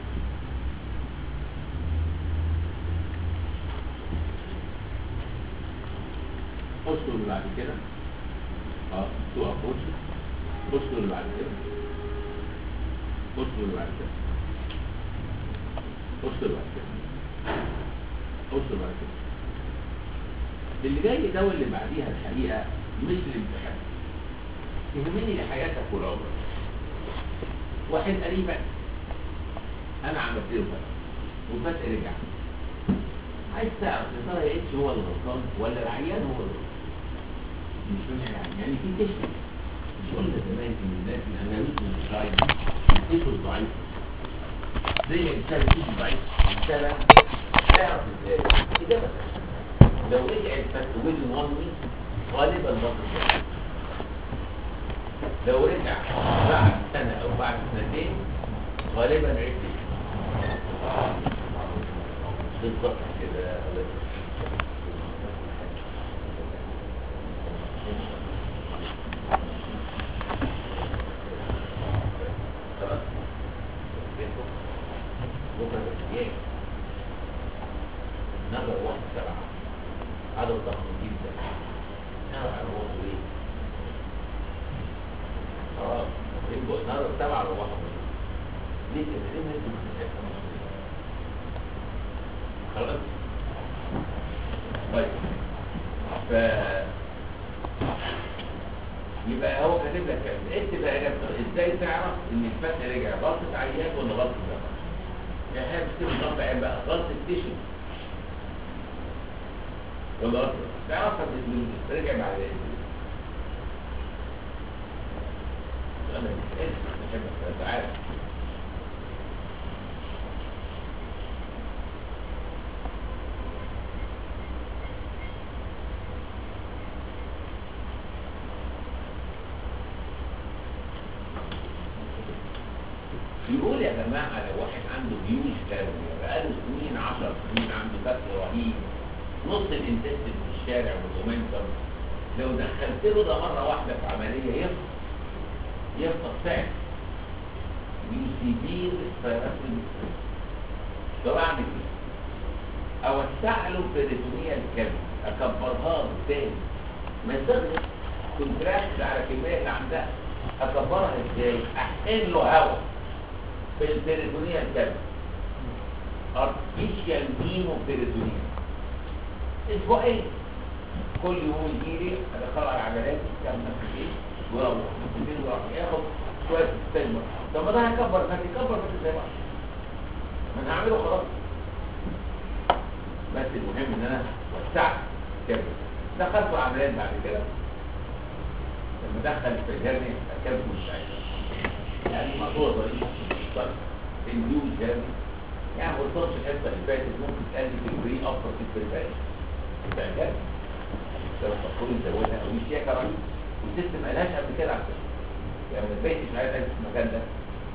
اسطر اللي بعد كده اه تقع اوتش اسطر اللي بعد كده اسطر اللي بعد كده اسطر اللي بعد كده اسطر بعد كده اللي جاي ده واللي بعديها الحقيقة مش الامتحان يهمني لحياتك والعمر واحد قريبك انا عملت له فتح وفتح رجع عايز تعرف يا ترى يا اتش هو اللي غلطان ولا العيان هو اللي غلطان مش من يعني يعني في كشف مش قلنا زمان ان الناس الانانيس من الشاي الكشف ضعيف زي الانسان الكشف ضعيف الانسان تعرف ازاي اجابه لو رجع الفتح ويل 1 ويك غالبا بطل لو رجع بعد سنة أو بعد سنتين غالبا عدت بالضبط كده خلاص بكرة بالليل نظر واحد سبعة عدد ضخم جدا نعرف عن وضعه ايه خلاص يبقوا النهارده سبعة روحوا ليه كده؟ ليه ما انتوا بتتفقوا؟ خلاص طيب ف يبقى هو كاتب لك كده اكتب بقى اجابته ازاي تعرف ان الفتح رجع غلطه عيان ولا غلطه زمن يعني احنا بنكتب غلطه عيان بقى غلطه تيشن ولا غلطه تعرفها من رجع بعد ايه انا بحب انت عارف يقول يا جماعة لو واحد عنده هيوج كاربيا بقاله سنين 10 سنين عنده فتح رهيب نص الانتستين في الشارع والمومنتم لو دخلت له ده مرة واحدة في عملية يفقد يفقد فعل يسيبير السيراتين طب اعمل ايه؟ اوسع له البريتونية الكامل اكبرها له تاني ما تغلق كونتراكت على الكمية اللي عندها اكبرها ازاي؟ احقن له هواء في البريتونية الكامل artificial نيمو بيريتونية اسبوعين كل يوم يجي لي ادخله على عجلات كام نفس ايه ويروح يبتدي يروح ياخد شويه استجمة طب ما ده هيكبر فات يكبر فات ازاي بقى ما انا هعمله خلاص بس المهم ان انا وسعت كده دخلت عمليات بعد كده لما دخل في الهرني اكلت مش عايز يعني موضوع ظريف طيب النيوز هرني يعني ما قلتلكش الحته اللي فاتت ممكن تقلل في البري افضل في البريفاش بتاع الهرني لو تقول نزودها او مش فيها كمان والست ما قالهاش قبل كده على فكره يعني ما تبيتش عايز في المكان ده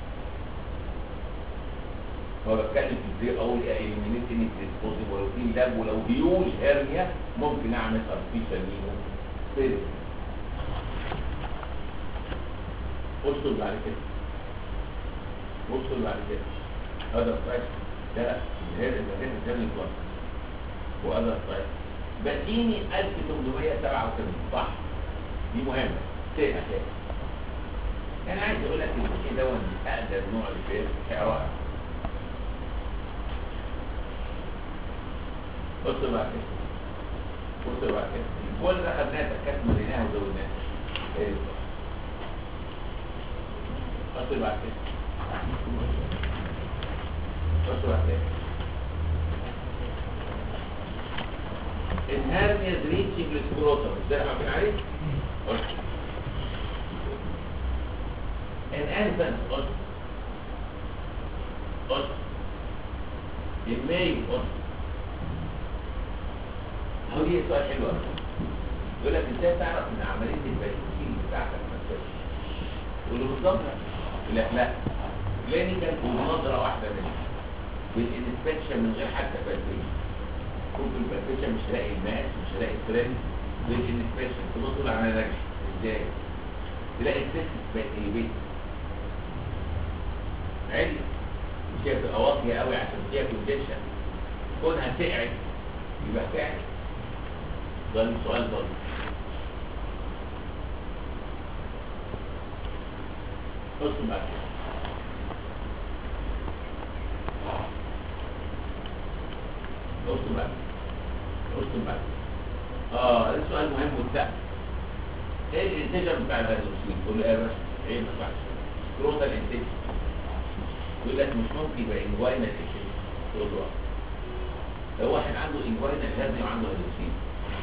هو بتكلم في ازاي اقول اليمينيت ان ديسبوزيبل ولو في لاب ولو هيوج هرنيا ممكن اعمل ارتفيشال مينو فيز وصل بعد كده وصل بعد كده هذا الصيف ده هذا ده ده ده وهذا الصيف بديني 1887 صح دي مهمة شيء أساسي أنا عايز أقول لك إن الشيء ده أقدم نوع للفيل رائع بص بقى كده بص بقى كده الكل ده خدناه تكات مليناه وزودناه إيه ده؟ بص بقى كده بص بقى كده الهرنيا ريتشنج للسكروتم ده اللي عارفين عليه؟ قلت الانفنت قلت قلت الماي قلت هو دي سؤال حلو قوي يقول لك ازاي تعرف ان عمليه البايوكيمي بتاعتك ما تبقاش تقول له بالظبط يقول لك لا كلينيكال ونظره واحده منها بالانسبكشن من غير حتى بالبيشن ممكن البالبيشن مش هلاقي الماس مش هلاقي الترند بالانسبكشن تبص له على نجح ازاي تلاقي السيستم بقت ايه بيت عادي مش هي بتبقى واطيه قوي عشان فيها كونجكشن كونها تقعد يبقى تقعد ده السؤال برضه بص بقى كده بص بقى بص بقى اه ده سؤال مهم وسهل ايه الانتاجر بتاع الهيدروسين تقول له ايه يا باشا ايه ما ينفعش كروتا الانتاج يقول لك مش ممكن يبقى انجوينا الانتاج تقول له آه. لو واحد عنده انجوينا الهرني وعنده هيدروسين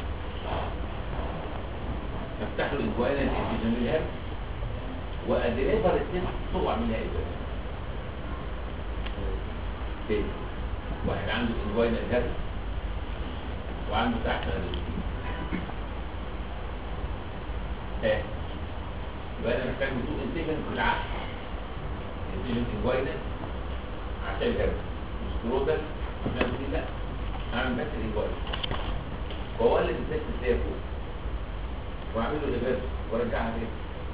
افتح له انجوينا الانتاج من الهرني وادريفر التست طوع من الهرني تاني واحد عنده انجوينا الهرني وعنده تحت هيدروسين تاني يبقى انا محتاج بتوع انتجن في العقل انتجن انجوينا عشان الهرني مش كروتال عشان دي لا اعمل بس الانجوينا واولد الست اللي هي فوق واعمل له ريفيرس وارجعها تاني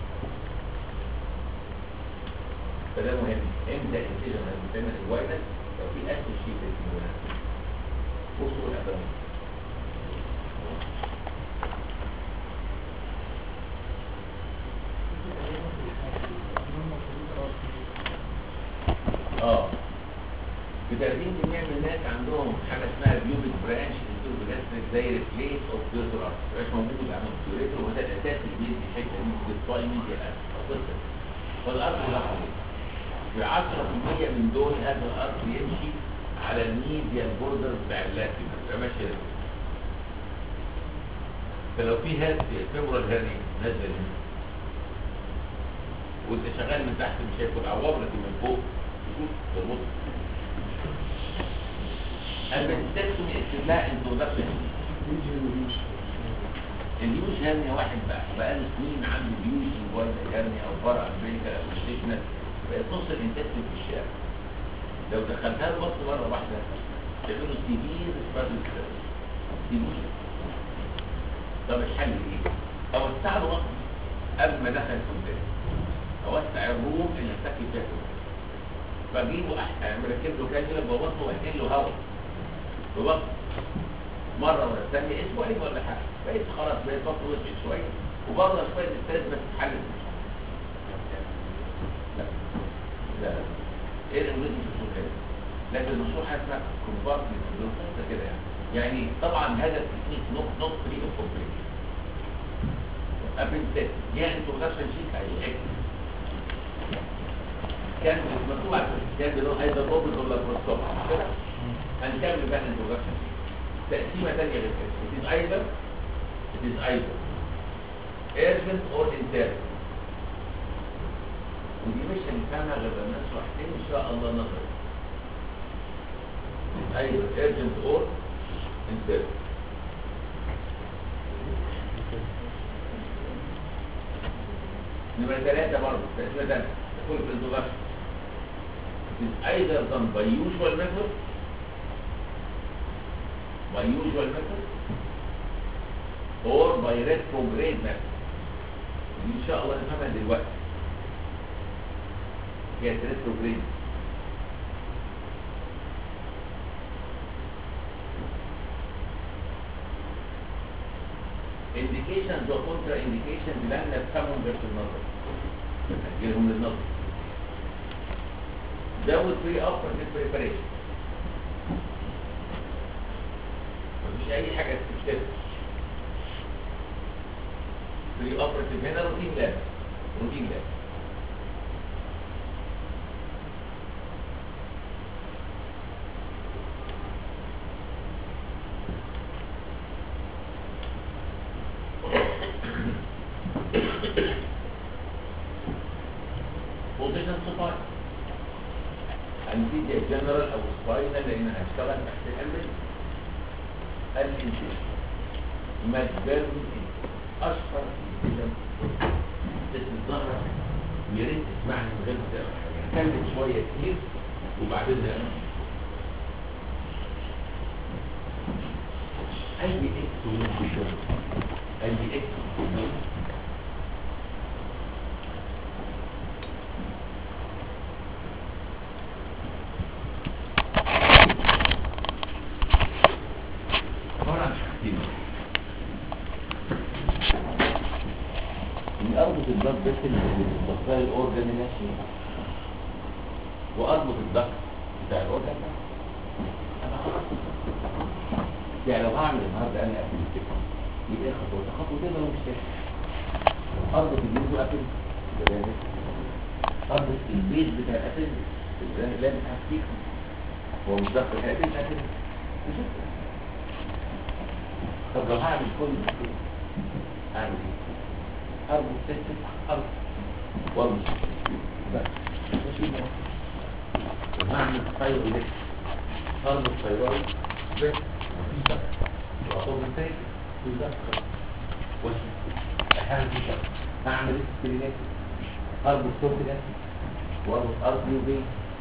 فده مهم امتى الانتجن هتعمل انجوينا لو في اسم شيء في الانجوينا بصوا الابدان في 30% من الناس عندهم حاجه اسمها بيوبيك برانش انتروجاستريك زي ريفليس اوف بيوتر مش موجود عند الكيوريتور وده الاساس اللي بيدي الحته دي بالصاي ميديا الاساس فالارض لاحظ في 10% من دول هذا الارض يمشي على الميديا البوردر بتاع اللاتي بتبقى ماشيه كده. فلو في هاد فيبرال هيرني نازله هنا وانت شغال من تحت مش هيكون عوض لكن من فوق تشوف تربط البنتكتومي استبلاء انترودكشن اليوش هرنيا واحد بقى بقى له سنين عنده بيوش انجوال هرنيا او فرع امريكا او ستيشنال بقت نص الانتكتوم في الشارع لو دخلتها له بص مره واحده تعمل له سيفير سبازم سيفير طب الحل ايه؟ اوسع له بطن قبل ما دخل قدام اوسع الروم اللي هتاكل فيها كله فاجيبه أح- مركب له كانيولا جوه بطنه واحكي له هواء في بطنه مره ولا ثانيه اسبوعين ولا حاجه بقيت خلاص بقيت بطنه وسعت شويه وبره شويه الستريس بس اتحلت لا لا ايه الانجليزي في الصوت كده لكن النصوح اسمها كومبارتمنت بالقصه كده يعني يعني طبعا هذا التكنيك نوت نوت فري اوف كومبليكيشن ابنت يعني انترودكشن شيك هيحكي كان مكتوب على الكتاب اللي هو ايضا اوبن ولا بروستوب كده هنكمل بقى الانترودكشن تقسيمه ثانيه غير كده it is either it is either urgent or internal ودي مش هنفهمها غير لما نشرح تاني ان شاء الله نظري it is either urgent or internal نمرة ثلاثة برضه تقسيمة ثانية تكون في الانترودكشن It is either done by usual method by usual method or by retrograde method دي ان شاء الله نفهمها دلوقتي هي retrograde indications و contra indications لن نفهمهم غير في النظر نسجلهم للنظر زود pre operative preparation مفيش اي حاجه تكتبها pre operative هنا روتين لاب روتين لاب بوزيشن سباين هنبتدي الجنرال او سباينال لان هشتغل تحت الامبريك الانتيشن ماجبرن اشهر انتيشن اسم الظهر ويا ريت تسمعني من غير ما تقرا حاجه هكمل شويه كتير وبعدين نقرا اي اكس وانتيشن اي اكس وانتيشن عبارة عن حاجتين إني أربط البلاد فيسل بالضفايا الأورجان ماشي وأربط الضغط بتاع الأورجان ده أنا خلاص يعني لو هعمل النهارده أنا أقفل الفكرة يبقى إيه خطوة خطوتين أنا مش فاهم أربط الجيوب وأقفل يبقى ده أربط البيت بتاع الأقفل يبقى ده لازم هفتيك هو مش ضغط الأقفل الأقفل مش هفتيك. طب لو هعمل كل ده اعمل ايه؟ اربط ست اربط واربط بس ماشي بقى. لو هعمل ثايرويد اربط ثايرويد بس مفيش بقى واخد التاني بالظبط واشي احاول في شغل هعمل سكرينات اربط صوت ده واربط ارضي وبين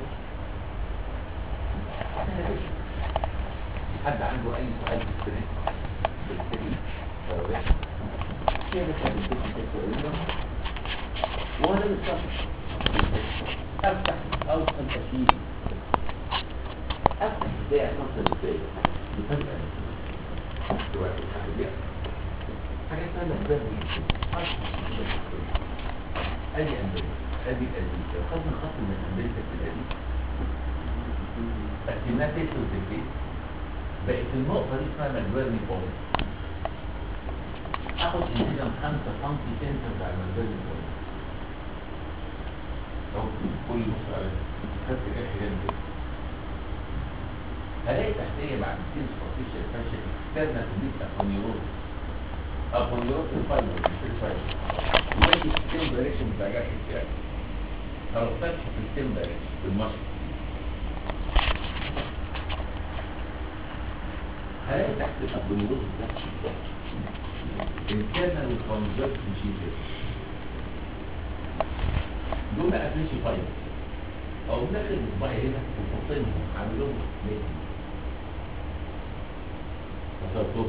حد عنده اي سؤال في السكرين بالسكرين فواحد كده كان الدكتور تقريبا وانا بالظبط افتح اوصل اشيل افتح ازاي اوصل ازاي بفجأة دلوقتي حاجة حاجة اسمها الاسباب دي ادي امريكا ادي الامريكا لو خدنا خط من امريكا في الادي بس الناس تسلك البيت بقت النقطة دي اسمها مجبرني بوينت اخد انسجام 5 سم سنتر بتاع المجبرني بوينت اهو كل بص على خدت كده حاجات كده هلاقي تحتية بعد سين سوبرفيشال فاشل اكسترنال ليك ابونيروز ابونيروز الفايبر مش الفايبر وادي الستيم دايركشن بتاع جرح الفعل لو فتح في الستيم دايركشن بالمشط هلاقي تحت الابونيروز ده internal convert machine دول ما قفلش فايبر او داخل بصباعي هنا وفصلهم عامل لهم ليه وصلتهم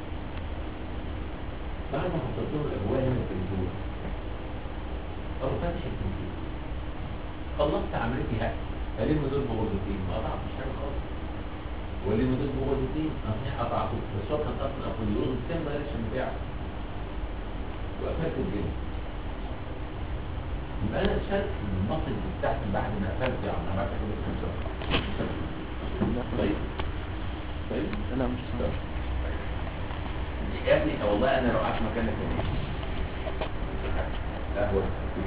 بعد ما حطيتهم الاجواء هنا في الجوع او فتح التنفيذ خلصت عمليتي هاك الم دول بغرزتين ما قطعتش حاجه خالص والم دول بغرزتين اصنع قطعته بس هو كان اصلا اخد اليوم السم دايركشن بتاعه وقفلت الجلد يبقى انا شلت المصل بتاعت بعد ما قفلت يعني عملت كده خمسة طيب طيب لا مش صح يا ابني والله انا لو قعدت مكانك هنا قهوة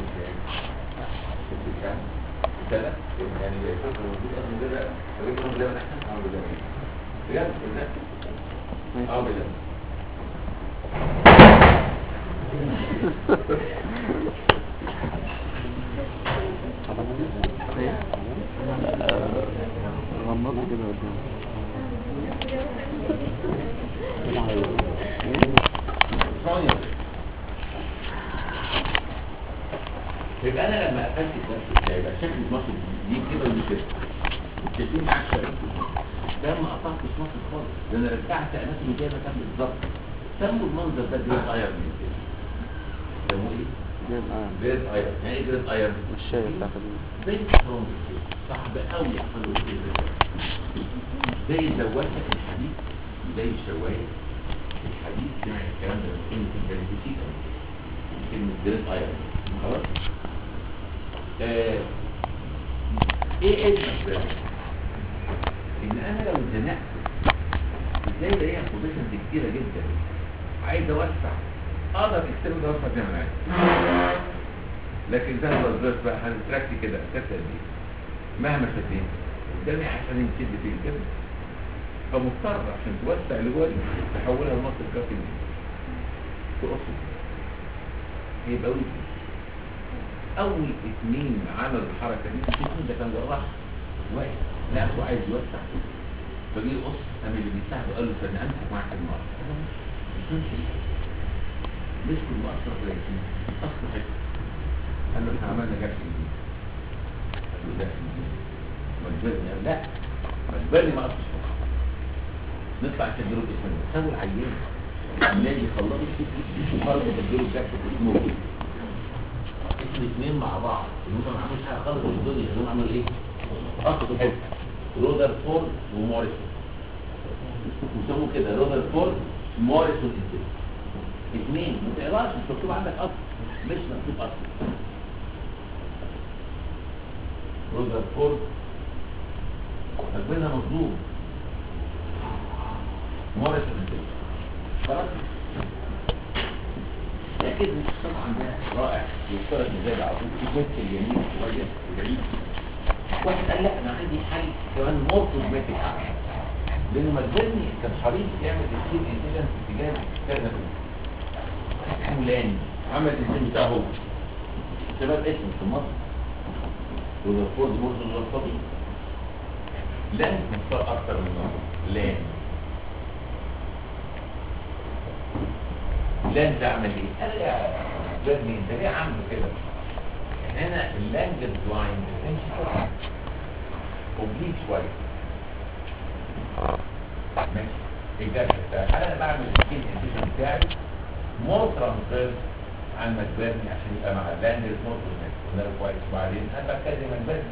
شفت كام سنة يعني زي فكرة موجود انا من غير لو جبت من غير احسن اه بالله بجد بالله اه بالله غمضت كده قدام ثانية يبقى انا لما قفلت الدرس بتاعي يبقى شكل المصل دي كده ودي كده التسليم معاك شرط ده ما قطعتش مصل خالص ده انا رجعت اناتومي زي ما كان بالظبط سموا المنظر ده جريد ايرن من كده سموه ايه؟ ده الآن جريد ايرن يعني ايه جريد ايرن؟ الشاي بتاعت ال- زي سترونج صعب قوي يحصل له كده زي الزواجة في الحديد زي الشواية في الحديد سمع الكلام ده من كلمة الجليسيك كلمة جريد ايرن خلاص آه. ايه اسمك ده ان انا لو اتزنقت ازاي ده هي بوزيشنز كتيرة جدا عايز اوسع اقدر اكتب ده اوسع زي ما انا عايز لكن ده هو البرس بقى هنتراكت كده كسر دي مهما شديت قدامي عشان يشد فيه كده فمضطر عشان توسع اللي جوه دي تحولها لمصر كافي تقص يبقى ويك اول اتنين عملوا الحركه دي الاثنين ده كان جراح واقف لقوا عايز يوسع فجي يقص قام اللي بيساعده قال له استنى امسك معاك المقص مسكوا المقص كويسين اصل حته قال له احنا عملنا جرح جديد قال له جرح جديد مجبرني قال لا مجبرني ما اقصش نطلع تديله اسمه سووا العيان النادي خلصوا خرجوا تديله جرح اسمه اسم اثنين مع بعض اللي هم ما عملوش حاجه خالص في الدنيا اللي هم عملوا ايه؟ اصل حلو رودر فورد وموريسون وسموه كده رودر فورد موريسون انتل اثنين ما تقراش مش مكتوب عندك اصل مش مكتوب اصل رودر فورد مكتوبها مظلوم موريسون انتل خلاص لكن طبعا ده رائع يفترض ان زي العظيم في جزء اليمين شويه وبعيد واحد قال لا انا عندي حل كمان مور كوزماتيك اعلى لانه مجبرني كان حريص يعمل تسكين انتيجن في اتجاه كذا فلان عمل الانتيجن بتاعه هو شباب اسم في مصر ورفض مرض الغرفضي لان مختار اكتر من مره لان لان تعمل ايه؟ قال يا جدني انت ليه عامل كده؟ هنا اللانجل بلايند تمشي كده اوبليك شويه ماشي الجرح بتاعي انا بعمل السكين انتيشن بتاعي مور ترانسفيرس عن مجبرني عشان يبقى مع اللانجل مور كوزماتيك كويس وبعدين انا بتكلم مجبرني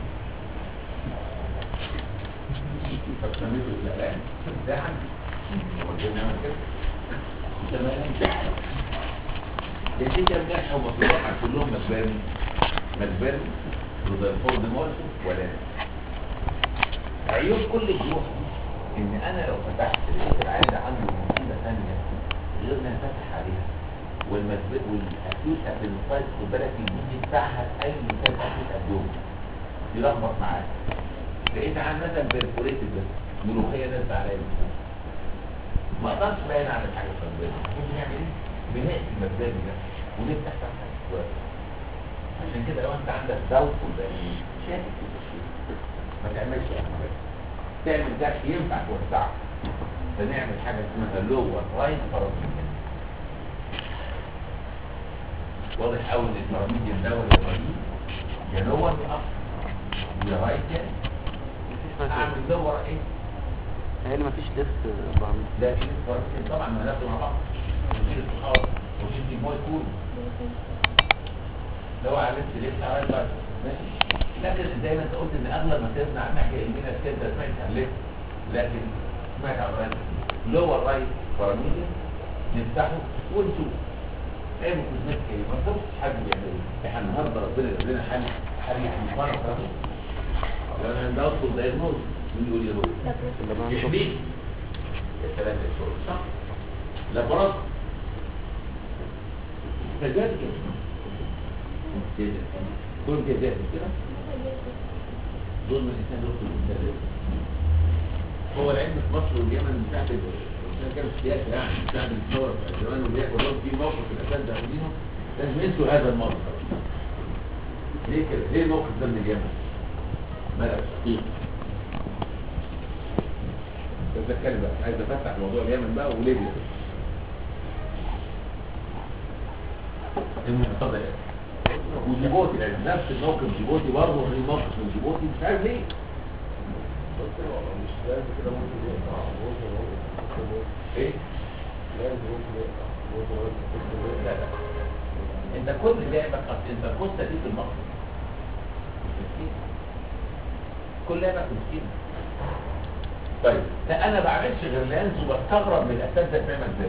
فبسميته الاعلان ده عندي هو جبنا نعمل كده تمام النتيجة الجرح ومطلوبة كلهم مجبرني مجبرني رودرفورد مورسون ولا عيوب كل الجروح دي ان انا لو فتحت لقيت العيان ده عنده مشكله ثانيه غير ما فتح عليها والمسبب والاكيوت ابنسايد خد بالك الجي بتاعها اي مثال اكيوت ابدوم يلخبط معاك لقيت عن مثلا بيرفوريتد بس ملوخيه نازله عليا مثلا ما اقدرش باين على حاجه صغيره بنعمل ايه؟ بنقفل المبدئي ده ونفتح فتحه كويس عشان كده لو انت عندك دوت والباقيين شاكك في التشخيص ما تعملش عمليه تعمل جرح ينفع توسعه فنعمل حاجه اسمها لور رايت باراميديان واضح قوي ان الباراميديان ده ولا الرهيب يا لور يا اب يا رايت يا اعمل لور ايه هي اللي مفيش ليفت بعمل لا في الباراميديان طبعا ما هناخده مع بعض ونشيل الصحاب ونشيل المويه كله لو عرفت ليه تعالى بقى ماشي لكن زي ما انت قلت ان اغلب ما تسمع عن ناحيه يمين كده سمعت عن ليه لكن سمعت عن رايت لور رايت باراميديان نفتحه ونشوف ايه مكوزمات ايه ما تقولش حد بيعمل ايه احنا النهارده ربنا يجيب لنا حل حل يعني فرق رقم لو انا عندي اوصل دايجنوز ويقول لي هو اللي بقى نشوف يحميك الثلاثة شهور صح؟ لا فرص كذلك دول كذلك كده دول من الإنسان دول في الإنسان هو العلم في مصر واليمن بتاعت الإنسان كان سياسي يعني بتاعت الثورة بتاعت زمان واللي ولو في موقف الأساس داخلينه لازم ينسوا هذا الموقف ليه كده؟ ليه الموقف ده من اليمن؟ ملك شقيق بس اتكلم بقى عايز افتح موضوع اليمن بقى وليبيا المهم اتفضل يا أخي. وجيبوتي لان نفس الموقف جيبوتي برضه في موقف من جيبوتي مش عارف ليه مش لازم كده ممكن يقطع ممكن ممكن ايه لازم ممكن يقطع ممكن ممكن لا لا انت كل لعبك اصل انت القصه دي في المصر مش مسكين كل لعبك مسكين طيب لا انا بعملش غير لانز وبستغرب من الاساتذه بتعمل ازاي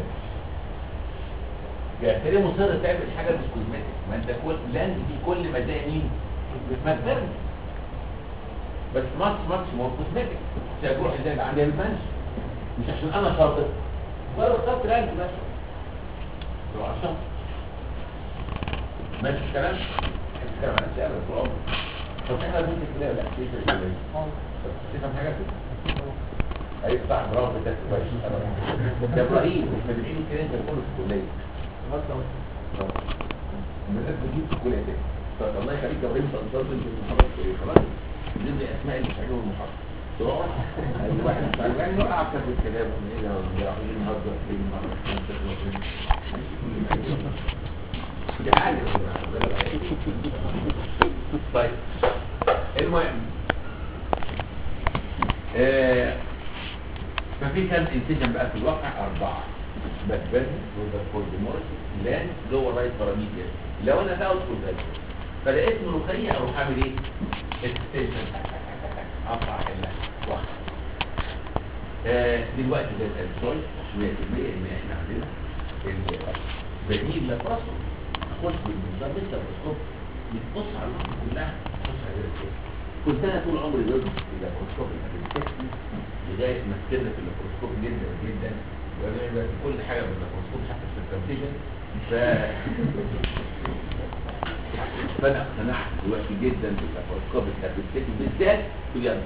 يعني انت ليه مصر تعمل حاجه مش كوزمتك ما انت كل لانز دي كل ما تلاقي مين ماكدونالدز بس ماتش ماتش ما هو كوزمتك تروح زي اللي عندي البنش مش عشان انا شاطر ولا اخترت لانز بس تروح عشان ماشي الكلام الكلام عن الشعر طول عمرك طب احنا بنت كده لا في في ال طب تفهم حاجه كده اي صح برافو ده كويس يا ابراهيم احنا بنعيد كده انت بتقول في الكليه الناس بتجيب في الكليه تاني طب الله يخليك يا ابراهيم انت انتظر في المحاضره ايه خلاص نبدا اسماء اللي بتعملوا المحاضره تقعد اي واحد مش عارف يعني يقع في الكلام ايه ده يا راجل النهارده ايه النهارده دي حاجه طيب المهم آه ففي كام انسجن بقى في الواقع أربعة بسبس روزر فورد مورس لان لور رايت باراميديا لو انا بقى ادخل ده فلقيت ملوخية اروح اعمل ايه؟ اكستنشن اقطع احلها واحد آه دلوقتي ده السؤال 100% ان احنا عندنا البديل للبروستوم اخش بالمنظار لسه البروستوم بتبص على الوقت كلها بتبص على الرسالة كنت انا طول عمري ضد اللابروسكوب الابليكيشن لغايه ما استر في اللابروسكوب جدا جدا ونعمل كل حاجه باللابروسكوب حتى في الترانزيشن ف فانا اقتنعت دلوقتي جدا باللابروسكوب الابليكيشن بالذات في اليد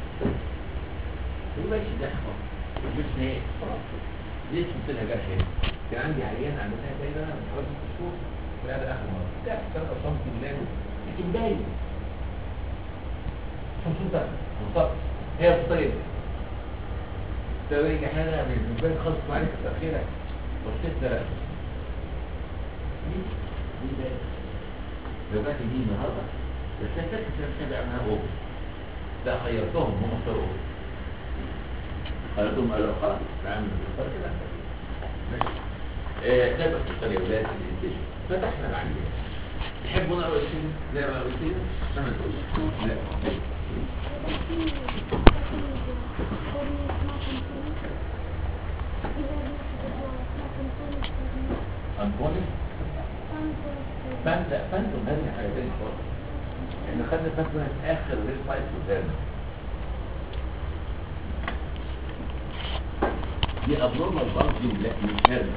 ماشي ده مش نهائي خلاص ليه شفت لها جرح هنا كان عندي عيان عملتها زي ده من حوالي ست شهور في هذا اخر مره ده 3 سم بلانه لكن باين خصوصا بالظبط هي الطيب توريك حاجة من البيت خاص معاك الأخيرة وشكت لا دي دي ده لو جات دي النهاردة بس أنا فاكر كان سابع معاها أوبس لا خيرتهم هم اختاروا أوبس خيرتهم قالوا خلاص نعمل بالخير كده ماشي آه كيف تختار يا ولاد الانتاج فتحنا العملية تحبوا نقرا الاسم زي ما قلت لك انا تقول لا أنطوني فانت فانتم هذه حاجة تانية خالص احنا خدنا فانتم في آخر ريل فايت قدامنا دي ابنورمال بانكينج لكن مش هرمة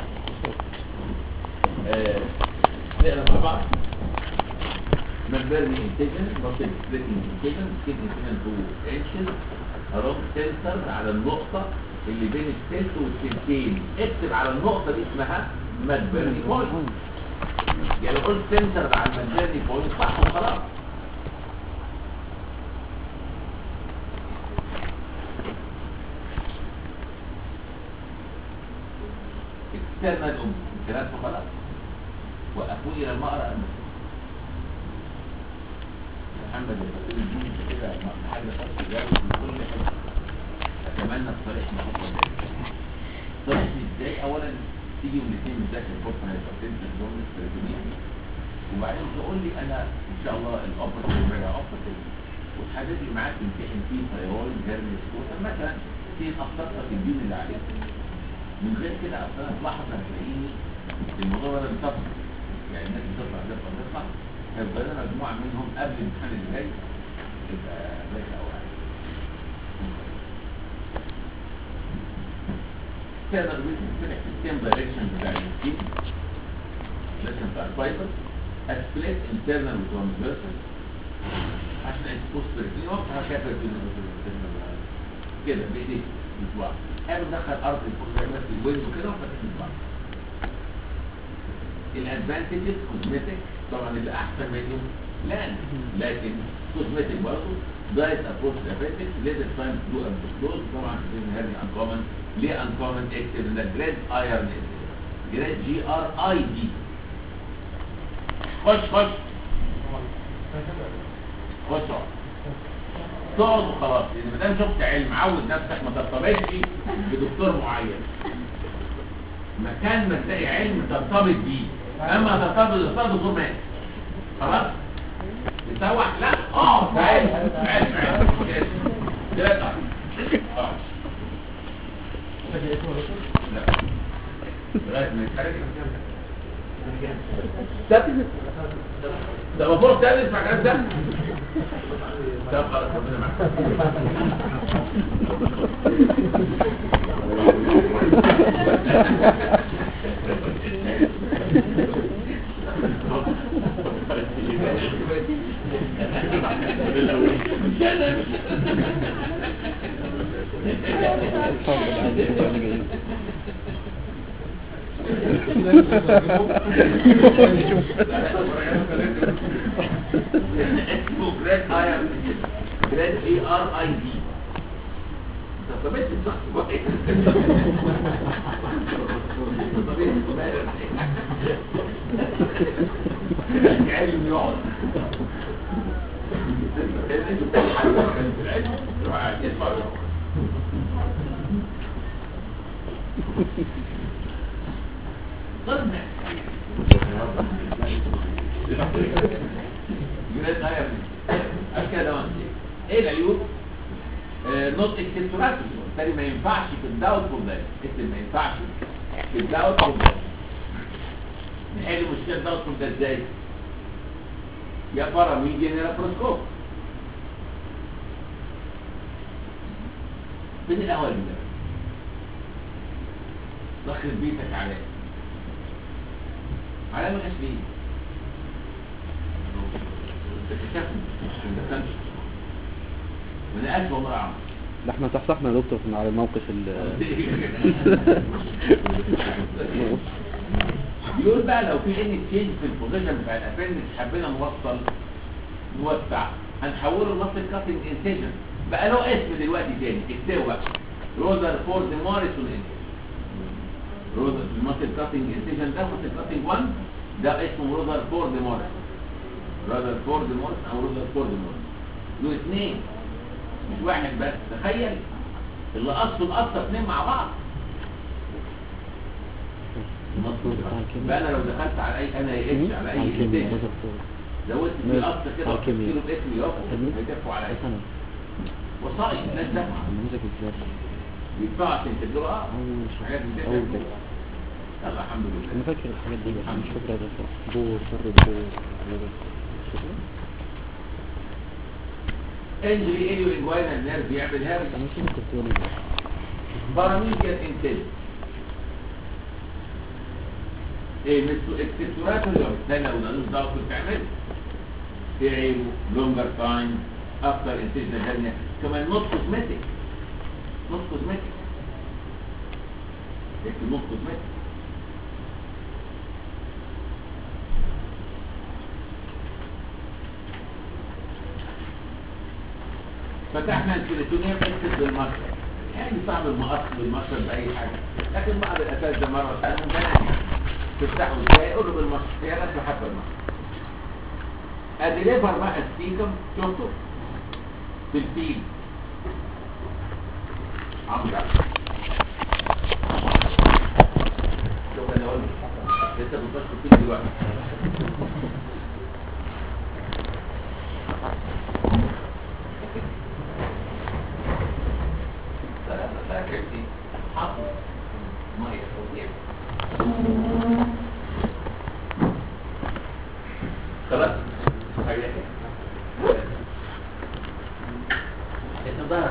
آه، نقرا مع بعض مكبرني انتجن بطل سبليتنج انتجن كدني فينا تو انشز اروح سنسر على النقطة اللي بين السلك والسلكين اكتب على النقطة دي اسمها مكبرني بوينت يعني لو قلت سنسر على المكبرني بوينت صح وخلاص اكسترنال ام ثلاث خلاص وقفوا الى المقرأ محمد الفقير الدين كده حاجه خاصه جاوب من كل حته اتمنى الصريح محمد صريح ازاي اولا تيجي من الاثنين بتذاكر الفرصه هيبقى الدوم السيرتونين وبعدين تقول لي انا ان شاء الله الاوبرتيف راجع اوبرتيف والحاجات اللي معاك تمتحن فيه ثيرويد جيرمس كوتا مثلا في ابسط لك الدين اللي عليك من غير كده اصلا تلاحظ هتلاقيني الموضوع ده بيطبق يعني الناس بتطلع ده بتطلع هيبقى لنا مجموعه منهم قبل الامتحان اللي جاي يبقى بايخ قوي عليك تقدر تفتح في السيم دايركشن بتاع السكين لازم بتاع الفايبر اسبليت انترنال وترانسفيرسال عشان اكسبوست بريتين وقتها كافر كده بايديك بصباعك قبل دخل ارض الفوق زي ما في الويندو كده وفتح بصباعك الادفانتجز كوزمتيك طبعا اللي احسن منه لان لكن كوزمتيك برضه دايت ابروش افكتيف ليزر تايم دو ابروش طبعا في هذه انكومن ليه انكومن اكتب ان جريد ايرن جريد جي ار اي دي خش خش خش اقعد. تقعد وخلاص يعني ما دام شفت علم عود نفسك ما ترتبطش بدكتور معين مكان ما تلاقي علم ترتبط بيه اما ترتبط بدكتور دكتور مات خلاص تسوح لا اه تعال تعال تعال لا تعال اه لا لغايه ما يتحرك ده ده المفروض تدرس مع الكلام ده طب خلاص ربنا معاك اسمه جراد اي ام جراد اي ار اي دي طب بس الشخص علم يقعد ضمن جراد اي ام كده ايه العيوب نوت اكسبتوراتي بالتالي ما ينفعش في الداوت بروبلم اكتب ما ينفعش في الداوت بروبلم نحل مشكله الداوت بروبلم ازاي يا ترى مين جه لابروسكوب فين الاول ده دخل بيتك عليه على ما فيه اكتشفنا ما دخلش وانا اسف والله يا عم ده احنا صحصحنا يا دكتور كنا على الموقف ال يقول بقى لو في ان تشينج في البوزيشن بتاع الابندكس حبينا نوصل نوسع هنحوله لمصل كاتنج انسيجن بقى له اسم دلوقتي تاني اكتبه بقى روزر فورد ماريسون انسيجن روزر المصل كاتنج انسيجن ده مصل كاتنج 1 ده اسمه روزر فورد ماريسون روزر فورد ماريسون او روزر فورد ماريسون دول اثنين مش واحد بس تخيل اللي قصوا القصه اثنين مع بعض بقى انا لو دخلت على اي انا اتش على اي انتاج زودت في قصه كده وحطيت له باسم يقف هيدفعوا على اي وصائي الناس دفع النموذج ازاي بيدفعوا عشان يسجلوا اه اول حاجات بتدفع اول ده يلا الحمد انا لله فاكر الحاجات دي بس مش فاكر ده دور فر دور مش فاكر انجري اليو انجوينال نيرف يعمل هرس انا كده كنت وانا باراميديال انتاج ايه مثل اكسسورات اللي بالتالي لو مالوش دعوه في التعمير في عيبه لونجر تايم اكتر انتاج ثانيه كمان نوت كوزمتيك نوت كوزمتيك اكتب نوت كوزمتيك فتحنا الكريتونيوم اكتب بالمشرب يعني صعب المقص بالمشرب باي حاجه لكن بعض الاساتذه مره سالهم ده يعني تفتحوا ازاي قولوا بالمشرب هي ناس بحب المشرب ادي ليفر بقى ستيكم شفتوا في الفيل عمرو شوف انا اقول لك لسه بنخش في الفيل دلوقتي ثلاثة فاكر دي حطوا مية فوقيها خلاص هيا كده انت ظهرك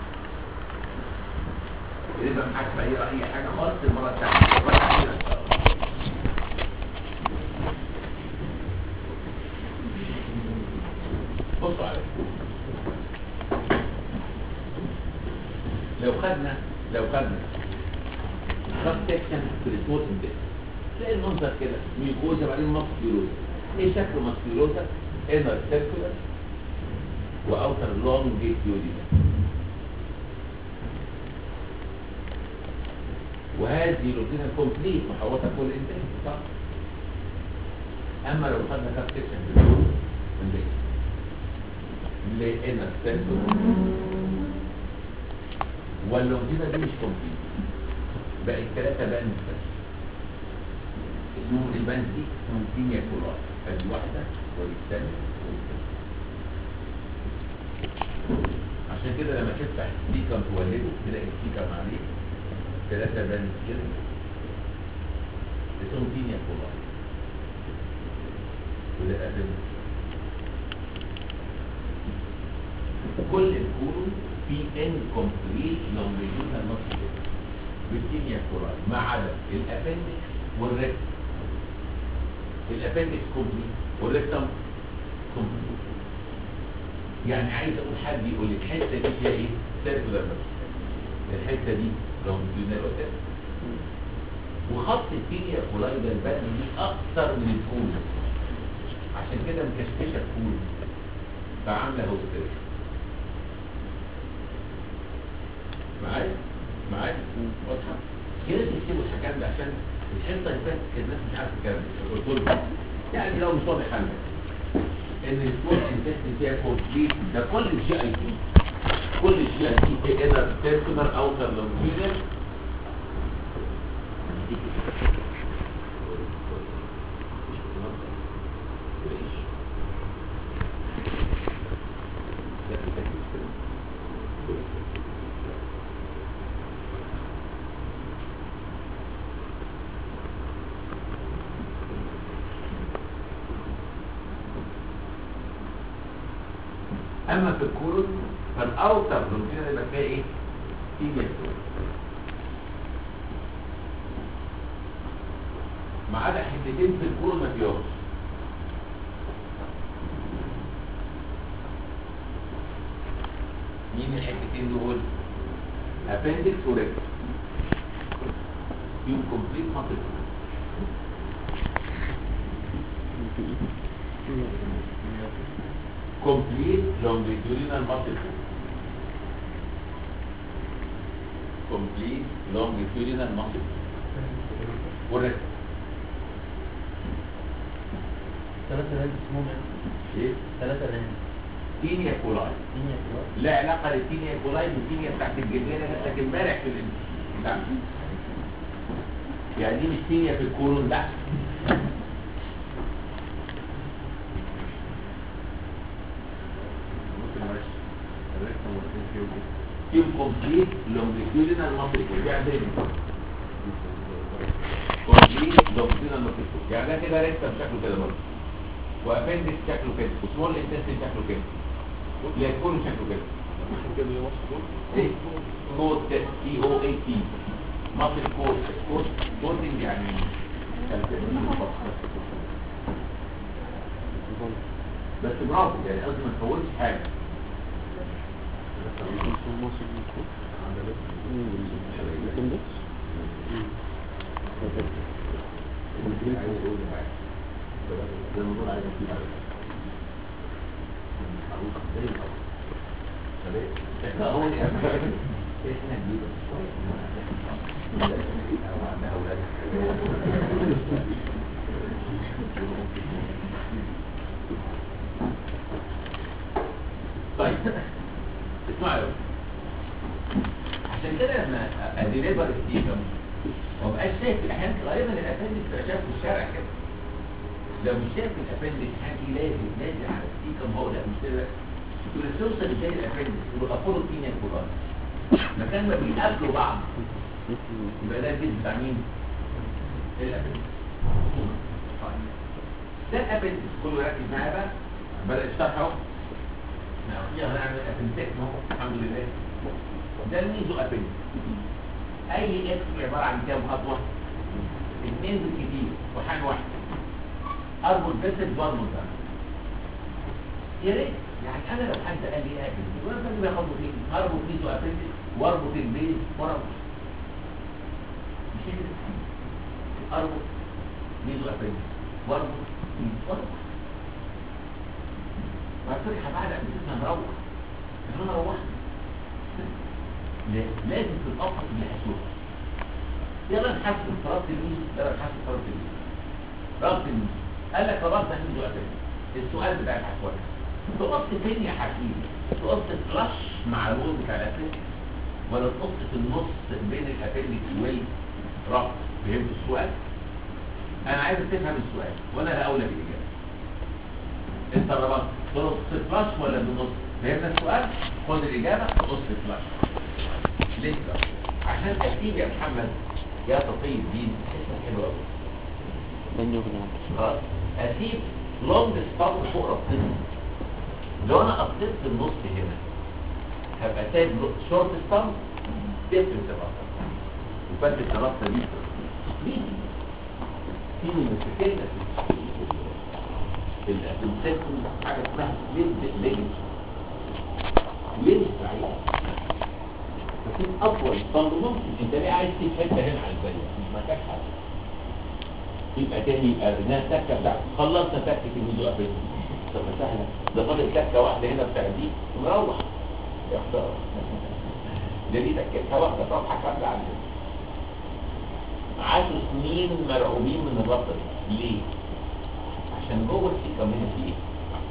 اذا معاك في اي اي حاجه خالص المره الثانيه المره الثانيه ان شاء الله بصوا عليه لو خدنا لو خدنا خد سكشن في السبورتنج ده تلاقي المنظر كده ميكوزا بعدين ماسكيولوزا ايه شكل ماسكيولوزا انر سيركولر واوتر لونج جيتيودي وهذه روتين كومبليت محوطه كل انتاج صح اما لو خدنا كاب سكشن في الجول من ليه انر سيركولر واللونجينا دي مش كومبليت بقت ثلاثة باند بس اسمهم الباند دي ممكن كلها ادي واحدة والثانية والثانية عشان كده لما تفتح ستيكر تولده تلاقي ستيكر عليه ثلاثة باند كده اسمهم تينيا كلها وده الأبن كل الكولون في انكمبليت لونجيتودنال نص بالكيمياء كوراي ما عدا الابندكس والريكتم الابندكس كومبليت والريكتم كومبليت يعني عايز اقول حد يقول لي الحته دي فيها ايه سيركولار نص الحته دي لونجيتودنال قدام وخط الكيمياء كوراي ده البند دي اكتر من الكول عشان كده مكشكشه الكول فعامله هوستيريا معايا معايا واضحه كده تكتبوا الحاجات دي عشان الحته اللي فاتت كانت الناس مش عارفه الكلام ده قلت لهم يعني لو مش واضح حاجه ان السبورت انتستين فيها كومبليت ده كل الجي اي تي كل الجي اي تي في انر سيركولار اوتر لونجيتودنال اما في الكولون فالاوتر لونجيتودنال يبقى فيها ايه؟ تيجي ما عدا حتتين في الكولون ما فيهمش مين الحتتين دول؟ appendix وريكتم فيهم كومبليت ماسل complete longitudinal muscle complete longitudinal muscle والريكتم ثلاثة لاند اسمهم ايه؟ ثلاثة لاند تينيا كولاي تينيا كلار لا علاقه للتينيا كولاي بالتينيا بتاعت الجبنه اللي جاتلك امبارح في الانت بتاعتك يعني دي مش تينيا في الكولون لا ممكن معلش الريكتم والاثنين فيهم ايه؟ فيهم كومبليت لونجيتودينال ماسل يعني زي كومبليت لونجيتودينال ماسل يعني ده كده ريكتم شكله كده برضه وابندكس شكله كده وسمول انتستين شكله كده لا يكون شكله كده ايه كوت تي او اي تي مصر كوت كوت كوتنج يعني بس برافو يعني قصدي ما تفوتش حاجه عايز اقول حاجه زي ما بقول عايز اقول حاجه معروف زي الأول. شباب احنا اول يا احنا جديد عندنا اولاد طيب اسمعوا عشان كده لما اديليفر ستيكم ما بقاش شايف احيانا غالبا الابندكس بقى شايف في الشارع كده لو مش شايف الابندكس حاجه لازم نازل على ستيكم هو لا مش كده تقول توصل ازاي الابندكس والابولو بينيا كولار مكان ما بيقابلوا بعض يبقى ده الجزء بتاع مين؟ الابندكس طيب. ده الابندكس كله ركز معايا بقى بدأ الشرح اهو يلا نعمل ابندكس اهو الحمد لله ده الميزو ابندكس اي اكس عباره عن كام خطوه اثنين بالكتير وحاجه واحده اربط بس بربط ده يا ريت يعني انا لو حد قال لي اكل وانا فاكر بياخد فين اربط ميزو ابندكس واربط البيز واربط مش كده اربط ميزو ابندكس واربط ميزو واربط بعد كده بعد ابندكس هنروح احنا روحنا لازم تتقفص بالحسوب يلا نحسب فرط الميز يلا نحسب فرط الميز ربط الميز قال لك ربطت الميز وقتين السؤال بتاع الحسوات تقص فين يا حكيم تقص فلاش مع الوز بتاع الاساس ولا تقص في النص بين الابندكس والربط فهمت السؤال انا عايز تفهم السؤال وانا لا اولى بالاجابه انت ربطت تقص فلاش ولا بالنص فهمنا السؤال خد الاجابه تقص فلاش لسه عشان تكتيب يا محمد يا تقي الدين اسمه حلو قوي بنجو كده خلاص اسيب لونج ستاب فوق ربطتي لو انا قطيت في النص هنا هبقى سايب شورت ستاب تفرد الربطه وفتت الربطه دي دي في مشكله في الاسنسيتو حاجه اسمها ليد ليد ليد بعيد لكن اطول طب ممكن انت ليه عايز تسيب حته هنا على البرية مش محتاج حاجه يبقى تاني يبقى الناس تكه بتاعت خلصنا تكه الميزو ابيض طب ما سهله ده فاضل تكه واحده هنا بتاع دي مروح يا خساره ده دي تكتها واحده صفحه كامله عندنا عاشوا سنين مرعوبين من الربطه دي ليه؟ عشان جوه السيكه من في ايه؟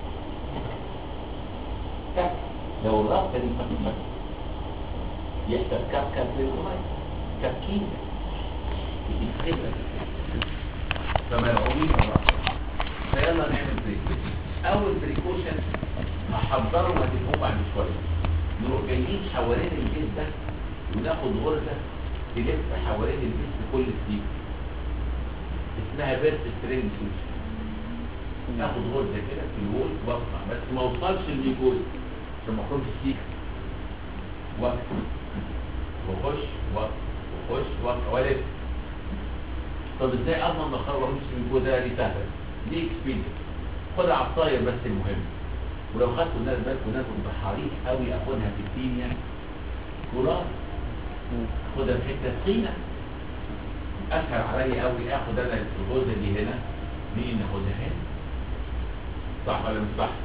كف لو الربطه دي فتحت يحصل كاب كاب للمية تفكير بتتخبر فمرعوبين الرأس فيلا نعمل بريكوشن اول بريكوشن هحضره وهتفهمه بعد شويه نروح جايين حوالين البيت ده وناخد غرزه تلف حوالين البيت بكل ستيب اسمها بيرت سترينج سوشن ناخد غرزه كده في الوول واطلع بس ما اوصلش الميكوز عشان ما اخرجش السيكه وقت وخش وقت وخش وقت ولف طب ازاي اضمن ما اخرج مش من جوه ده دي سهله دي اكسبيرينس خد عصايه بس المهم ولو خدت الناس بالكم ناس متحرين قوي اخدها في الكيمياء كولار خدها في حته تخينه اسهل عليا قوي اخد انا الجوزه دي هنا دي ناخدها هنا صح ولا مش صح؟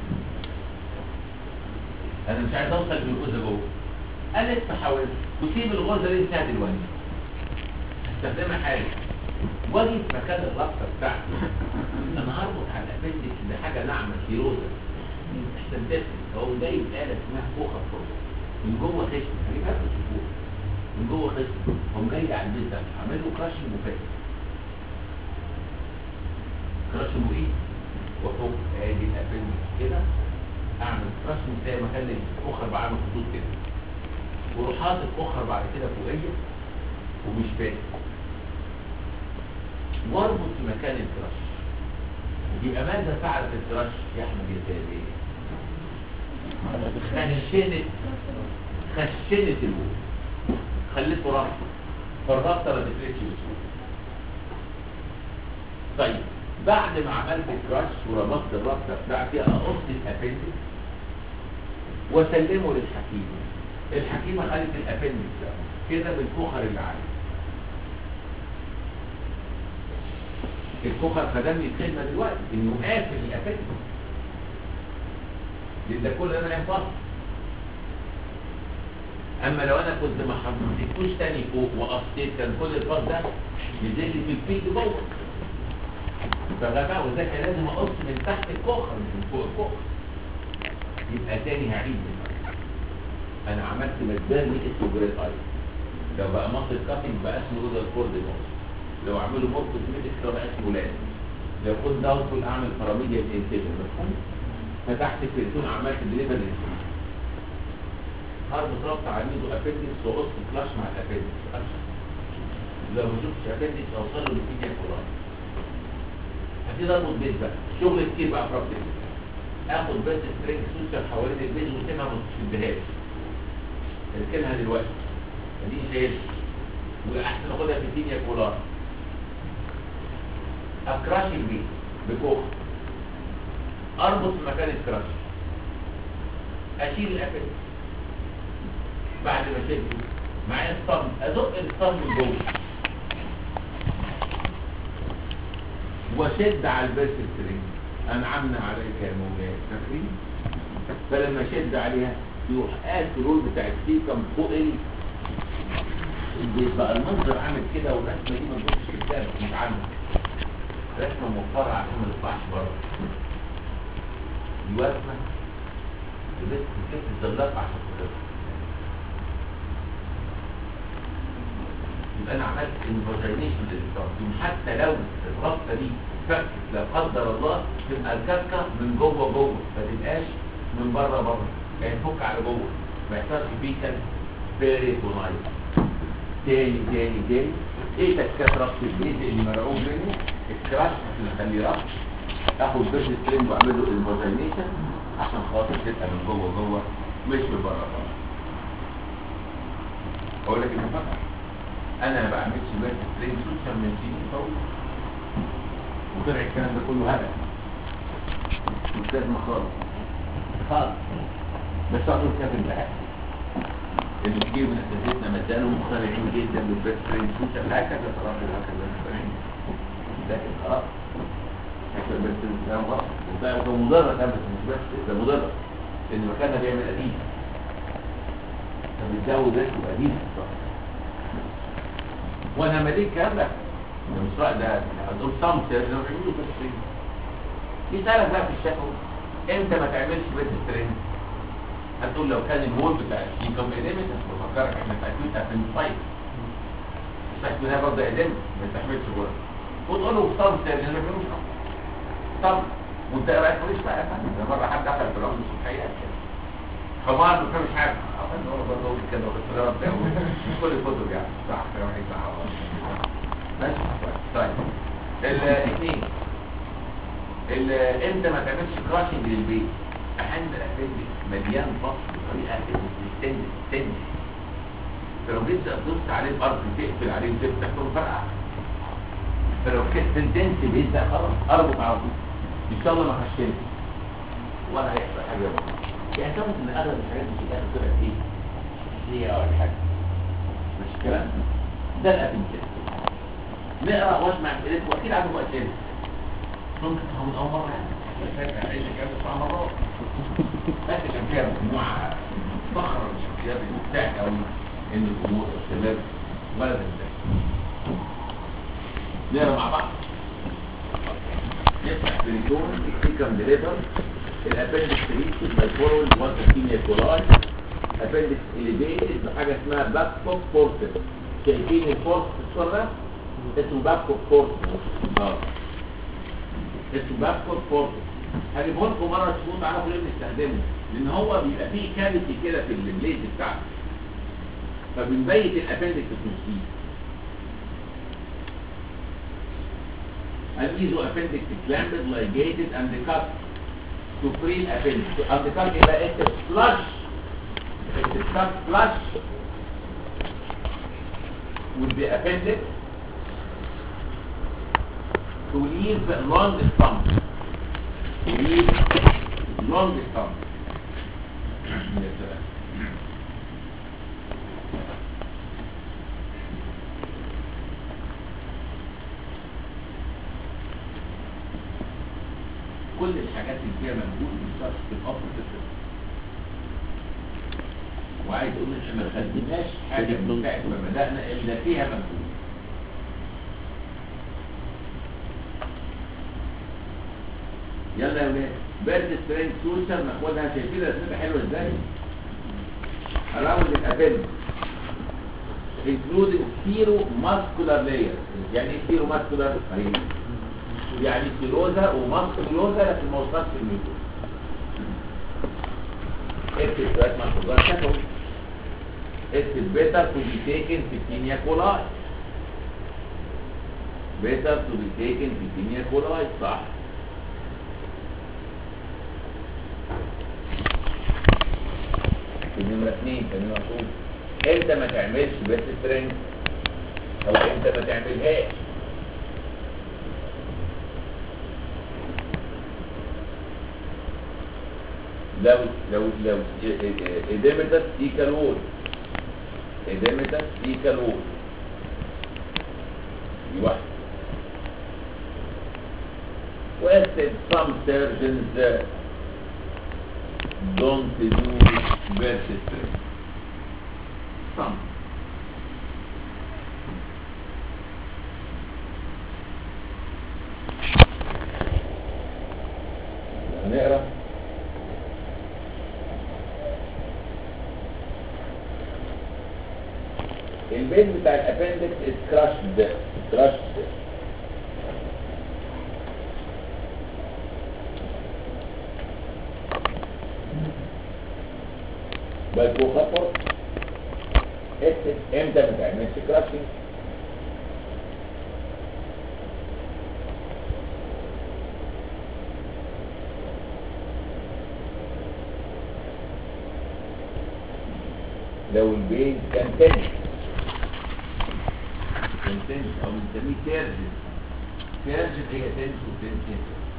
انا مش عايز اوصل للجوزه جوه ألف حوالي وسيب الغرزة دي انتهى دلوقتي استخدمها حاجة واجي في مكان الربطة بتاعتي انا هربط على الابندكس بحاجة ناعمة سيروزة عشان تفرق هو جايب آلة اسمها فوخة فوق من جوه خشن هجيبها لكم تشوفوها من جوه خشن هم جاي على البيت ده عامل له كراشنج وفات كراشنج وايه؟ وفوق ادي الابندكس كده اعمل كراشنج زي ما كان الاخر بعمل خطوط كده وروح حاطط اخر بعد كده فوقيه ومش باين واربط في مكان الكراش يبقى ماذا فعلت الكراش يا احمد يا سيدي خشنت خشنت الوول خليته رفض فالرابطه ما تفرقش بسهوله طيب بعد ما عملت كراش وربطت الرابطه بتاعتي اقص الابندكس واسلمه للحكيمه الحكيمه خدت الابندكس ده كده بالكوخر اللي عليه الكوخر خدم لي الخدمه دلوقتي انه قافل الابندكس لان ده كل ده انا فاضي اما لو انا كنت ما حطيتوش تاني فوق وقصيت كان كل الفاض ده نزل لي في البيت جوه فغباء وذاك لازم اقص من تحت الكوخر مش من فوق الكوخر يبقى تاني هعيد من الأول. انا عملت مدبان اسمه جريد اي لو بقى مصر كاتنج بقى اسمه روزا الفورد نوز لو اعمله موركو سميتك بقى اسمه لازم لو كنت داوتفول اعمل باراميديا انتيجن مفهوم فتحت التليفون عملت دليفري انسولين هارد ربط عميده ابندكس وقص فلاش مع الابندكس لو ما شفتش ابندكس اوصل له لفيديا كولاي هبتدي اربط بيت بقى شغل كتير بقى في ربط البيت اخد بس سترينج سوشيال حوالين البيت واسيبها ما تشدهاش اركنها دلوقتي دي شايل واحسن اخدها في الدنيا كولار اكراش البيت بكوخ اربط في مكان الكراش اشيل الابل بعد ما شلته معايا الصمت ازق الصمت لجوه وشد على البيرس سترينج انعمنا عليك يا مولاي فاكرين فلما شد عليها يروح قاس الرول بتاع السيكم فوق ال البيت بقى المنظر عامل كده والرسمه دي ما تبصش في الكتاب مش عامل رسمه موفره عشان ما تطلعش بره دي رسمه البيت كيف الزلاق عشان تخلص يبقى انا عملت انفوجينيشن للترجم حتى لو الربطه دي فكت لا قدر الله تبقى الكبكه من جوه جوه ما تبقاش من بره بره يعني تفك على جوه ما يحصلش فيه كان بيريتونايز تاني تاني تاني ايه تكات ربط البيت اللي مرعوب منه الكراش اللي خليه ربط اخد بيرس سترينج واعمل له انفوجينيشن عشان خاطر تبقى من جوه جوه مش من بره بره اقول لك المفاجاه انا ما بعملش بيرس سترينج سوشيال من سنين طويله وطلع الكلام ده كله هبل مش لازم خالص خالص بس اقدر كافر بقى اللي كتير من اساتذتنا مدانوا مقتنعين جدا بالبيست فريند سوشيال هكذا صراحه هكذا مقتنعين لكن خلاص هكذا البيست فريند كلام غلط وده ده مضره كمان بس مش بس ده مضره لان مكانها بيعمل قديم فبتزود ريسك قديم وانا ماليك الكلام ده مش رأي ده هتقول صمت لو يعملوا بس فريند يسألك بقى في الشكوى امتى ما تعملش بيت سترينج هتقول لو كان الوول بتاع السيكم اديمت بفكرك احنا في اكيد في الفايت الفايت ده برضه اديمت ما يستحملش وول وتقول له صمت يا جنرال ملوش طب وانت ايه رايك ماليش بقى يا فندم ده مره حد دخل في الامر الصبحيه فما انت مش عارف اظن هو برضه قلت كده بس ده بتاعه مش كل الكتب يعني صح كلام عليك صح ماشي طيب الاثنين امتى ما تعملش كراشنج للبيت احيانا الابندكس مليان فصل بطريقه تند تند فلو جيت دوست عليه الارض تقفل عليه وتفتح تقوم فرقع فلو كنت تندنس بيت ده خلاص اربط على طول ان شاء الله ما خشنت ولا هيحصل حاجه بقى يعتمد ان اغلب الحاجات دي في الاخر طلعت ايه؟ هي اول حاجه مش الكلام ده الابندكس نقرا واسمع اسئلتكم واكيد عندكم اسئله ممكن تاخد اول مره يعني عايز كام تسع مرات بس كان فيها مجموعه فخر من الشخصيات المبتعد قوي ان الامور الشباب ولد الناس نقرا مع بعض نفتح بريتون السيكم ديليفر الابندكس ريتش باي فورول وانت كيميا كولاي ابندكس اليفيتد بحاجه اسمها باك فوك فورتس شايفين الفورس في الصوره ده اسمه باك فوك فورتس اه اسمه باك فوك فورتس هجيبه لكم مره تشوفوا تعرفوا ليه بنستخدمه لان هو بيبقى فيه كافيتي كده في البليد بتاعته فبنبيت الابندكس في النص الايزو appendix clamped ligated and cut to free appendix قصدي كارت يبقى اكتب flush اكتب كارت flush with the appendix to leave long stump to leave long stump يا سلام كل الحاجات اللي فيها مجهود بالظبط في الأوبر وعايز اقول ان احنا ما خدناش حاجه من ساعه ما بدانا الا فيها مجهود يلا يا ولاد بيرد سترينج سوشر ناخدها شايفين رسمتها حلوه ازاي اراوند الابند including سيرو ماسكولار لاير يعني ايه سيرو ماسكولار يعني سيروزا وماسكولوزا لكن ما وصلش الميكروز اكتب شويه ملحوظات شكوي اكتب بيتر تو بي تيكن في كينيا كولاي بيتر تو بي تيكن في كينيا كولاي صح نمرة اثنين كان مقصود امتى ما تعملش بيت سترينج او امتى ما تعملهاش لو لو لو اديمتس ايكالول اديمتس ايكالول دي واحدة واكتب some surgeons uh, don't do versus some نقرا البيت بتاع الابندكس كراشد كراشد بالكوخابور اكتب امتى ما تعملش كراشنج لو البيت كان تنس كان تنس او بنسميه تيرجن تيرجن هي تنس وتنس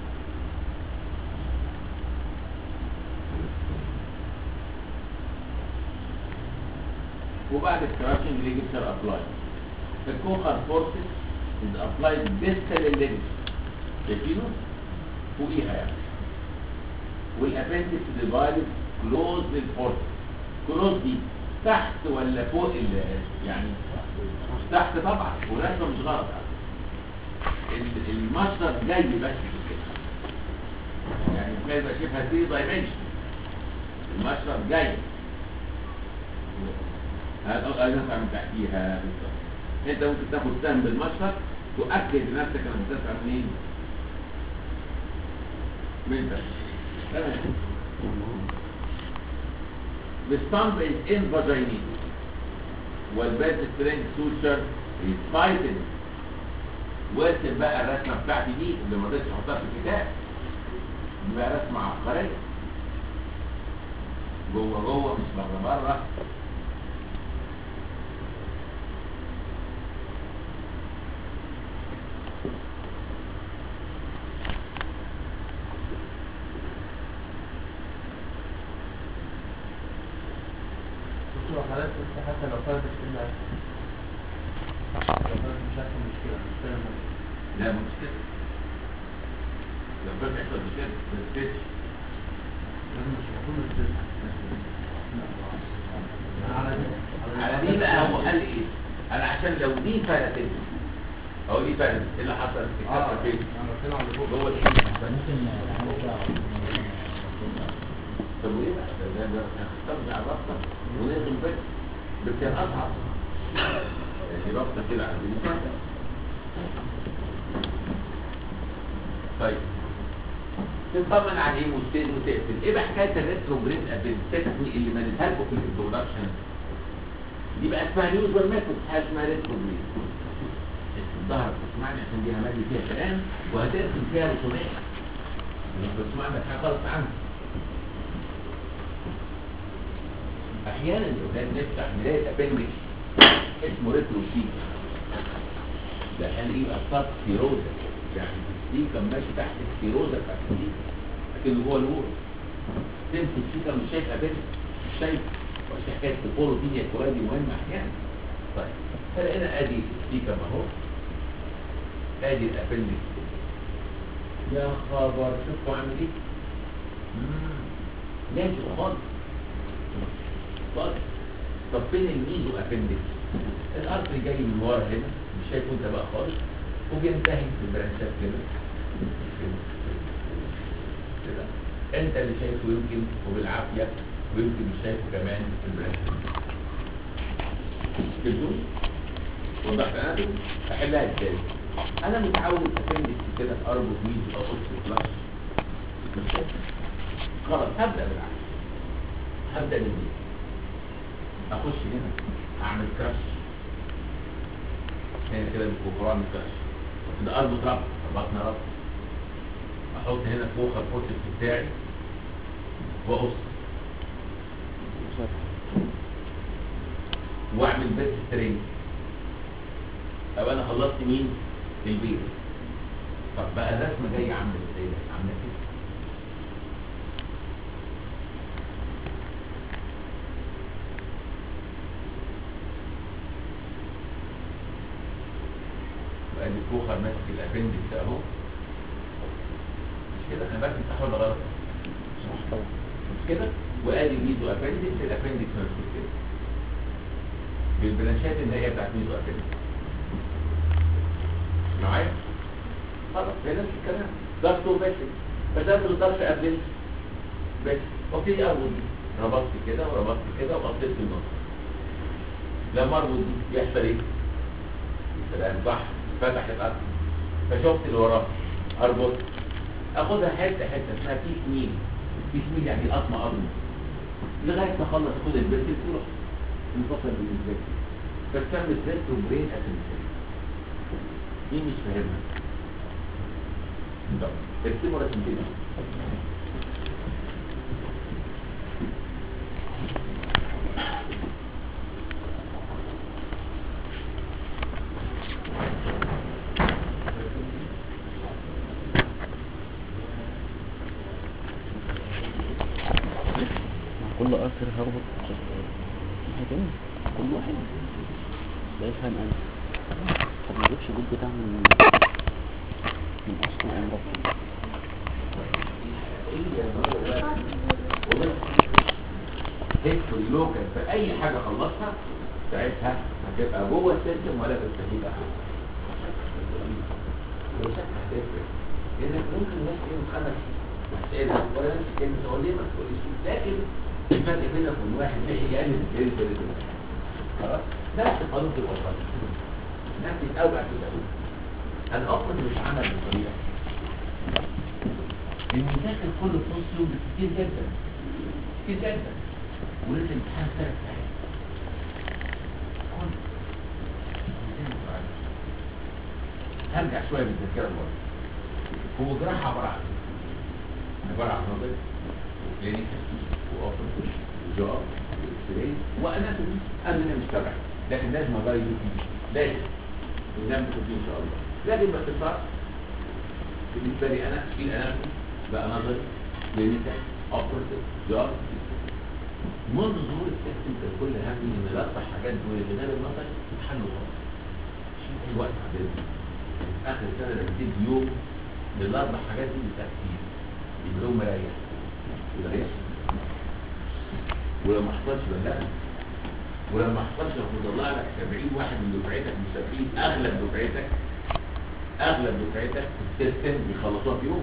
وبعد الكراشنج يجي بتر ابلاي الكوخر فورسز از ابلايد ديستال اللينج شايفينه فوقيها يعني والابندكس ديفايدد كلوز للفورسز كلوز دي تحت ولا فوق ال يعني تحت طبعا ورسمه مش غلط ال- المشرط جاي بس كده يعني تلاقي بقى شايفها 3 دايمنشن المشرط جاي هذا ايضا من تحتيها بالظبط انت ممكن تاخد سهم بالمشرط تؤكد لنفسك انك بتدفع منين من تحت تمام The stump is invaginated والبيت سترينج سوتشر is fighting وارسم بقى الرسمه بتاعتي دي اللي ما رضيتش احطها في الكتاب دي بقى رسمه عبقريه جوه جوه مش بره بره دكتور حضرتك بس حتى لو فردت في المال لو فردت مش هتكون مشكلة مش فاهم لا مش كده لو كنت يحصل كده ما تفتش لازم مش هتكون مشكلة على دي على دي بقى هو قال ايه انا عشان لو دي فلتت او دي فلتت ايه اللي حصل الكسر فين انا بتكلم على فوق جوه الحين طب وايه بقى ده ده هتسترجع على الرابطه ونلغي بس بس كان اصعب يعني رابطه كده على البلوتوث طيب تطمن عليه وتسير وتقفل ايه بقى حكايه الريتروجريد ابنسكتمي اللي مالتها لكم في الانترودكشن دي بقى اسمها يوزر ميثود حاجه اسمها ريتروجريد الظهر تسمعني عشان دي همالي فيها كلام وهترسم فيها رسومات بس ما عندك حاجه خالص عنه احيانا الاولاد نفتح نلاقي الابندكس اسمه ريتروسيك ده عشان يبقى صار سكيروزا يعني السيكم ماشي تحت السكيروزا بتاعت السيكم لكن هو الور تمسك السيكم مش شايف ابندكس مش شايف مش حكايه البولوتينيا الكوريه دي مهمه احيانا طيب فلقينا ادي السيكم اهو ادي الابندكس يا خبر شوفوا عامل ايه مم. ناشف خالص خالص طب فين الميزو ابندكس الارض جاي من ورا هنا مش شايفه انت بقى خالص وبينتهي في البرانشات كده كده انت اللي شايفه يمكن وبالعافيه ويمكن مش شايفه كمان في البرانشات فهمتوني؟ وضحت انا احلها ازاي انا متعود ابندكس كده اربط ميزو او قص فلاش مش شايف خلاص هبدا بالعكس هبدا بالميزو اخش هنا اعمل كراش هنا كده بالكفران كراش ده اربط ربط ربطنا ربط احط هنا فوق الفوتس بتاعي واقص واعمل بيت سترينج طب انا خلصت مين البيت طب بقى الرسمه جايه عامله ازاي عامله كده وادي الكوخر ماسك الابندكس اهو مش كده انا بس صح ولا غلط مش كده وادي ميزو ابندكس الابندكس ماسك كده بالبلانشات اللي هي بتاعت ميزو ابندكس معايا خلاص هي نفس الكلام ضغط وباسل بس انا الضغط قبل بس وابتدي اربط دي ربطت كده وربطت كده وقصيت في النص لما اربط دي يحصل ايه؟ سلام صح فتح الارض فشفت اللي وراه اربط اخدها حته حته اسمها بيس ميل بيس ميل يعني قطمه قطمه لغايه ما اخلص اخد البيت تروح انفصل بالنسبه لي فاستعمل بيت وبرين اسنسيل دي مش فاهمها طب ارسموا رسمتين مع كل اخر هربط كده كل واحد لا يفهم انا طب ما اجيبش الجود بتاع من من اصل امرك هيدفول لوكال في اي حاجه خلصها ساعتها هتبقى جوه السيستم ولا تستفيد احد لو شك هتفرق لانك ممكن الناس ايه خمس مسائل ولا نفس الكلمه تقول ليه ما تقوليش لكن الفرق بينك وبين واحد ماشي يقلل الفيل في خلاص نفس قانون في الوسط نفس الاول في الاول الاصل مش عمل بالطريقه المذاكر كله في نص يوم كتير جدا كتير جدا ولسه الامتحان ثلاث ساعات كله هرجع شويه بالذاكره برضه هو جراحه عباره عن إيه؟ عباره عن نظر وكلينيكال واوبريتيف وجار واكسراي واناتومي انا مش تبعي لكن لازم اغير فيه لازم ونعمل فيه ان شاء الله لكن باختصار بالنسبه لي انا في الاناتومي بقى نظر كلينيكال اوبريتيف جار منذ ظهور السيستم كان كل همي ان الاربع حاجات دول اللي غير النظري يتحلوا غلط عشان اي وقت عندنا اخر سنه لما تدي يوم للاربع حاجات دي بالتاكيد يبقى يوم مريح مريح ولو ما حصلش بلغني ولما ما حصلش هتطلع لك 70 واحد من دفعتك مسافرين اغلب دفعتك اغلب دفعتك السيستم بيخلصوها في يوم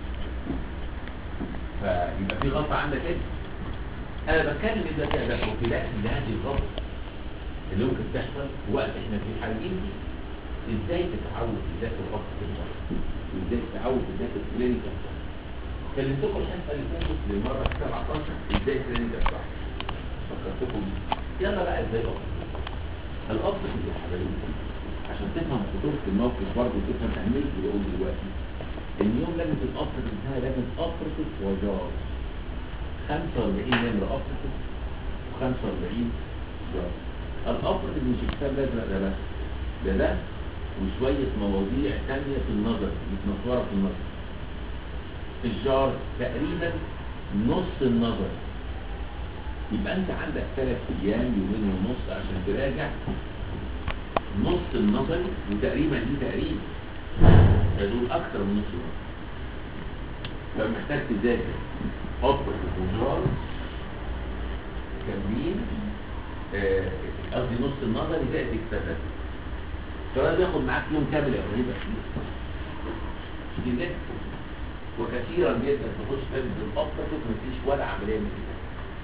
فيبقى في غلطه عندك انت انا بتكلم اذا كان ده بروفيلاكس لهذه الغلطه اللي ممكن تحصل وقت احنا في حالين دي ازاي تتعود تذاكر غلطه الوقت وازاي تتعود تذاكر كلينيكال صح كلمتكم الحصه اللي فاتت للمره 17 ازاي كلينيكال صح فكرتكم يلا بقى ازاي افضل الافضل يا حبايبي عشان تفهم خطوره الموقف برضه وتفهم اهميه اللي بقول دلوقتي اليوم لجنه الاوبريتيف اسمها لجنه اوبريتيف وجار 45 نمره اوبريتيف و45 جار الاوبريتيف مش كتاب الازرق ده بس ده ده وشويه مواضيع ثانيه في النظر متنطوره في النظر الجار تقريبا نص النظر يبقى انت عندك ثلاث ايام يومين ونص عشان تراجع نص النظري وتقريبا دي تقريبا دول اكتر من نص النظري فمحتاج تذاكر اوبرا وجار كاملين آه، قصدي نص النظري زائد الكتابات فده بياخد معاك يوم كامل يا ابراهيم كتير كتير جدا وكثيرا جدا تخش لجنه الاوبرا مفيش ولا عمليه من كده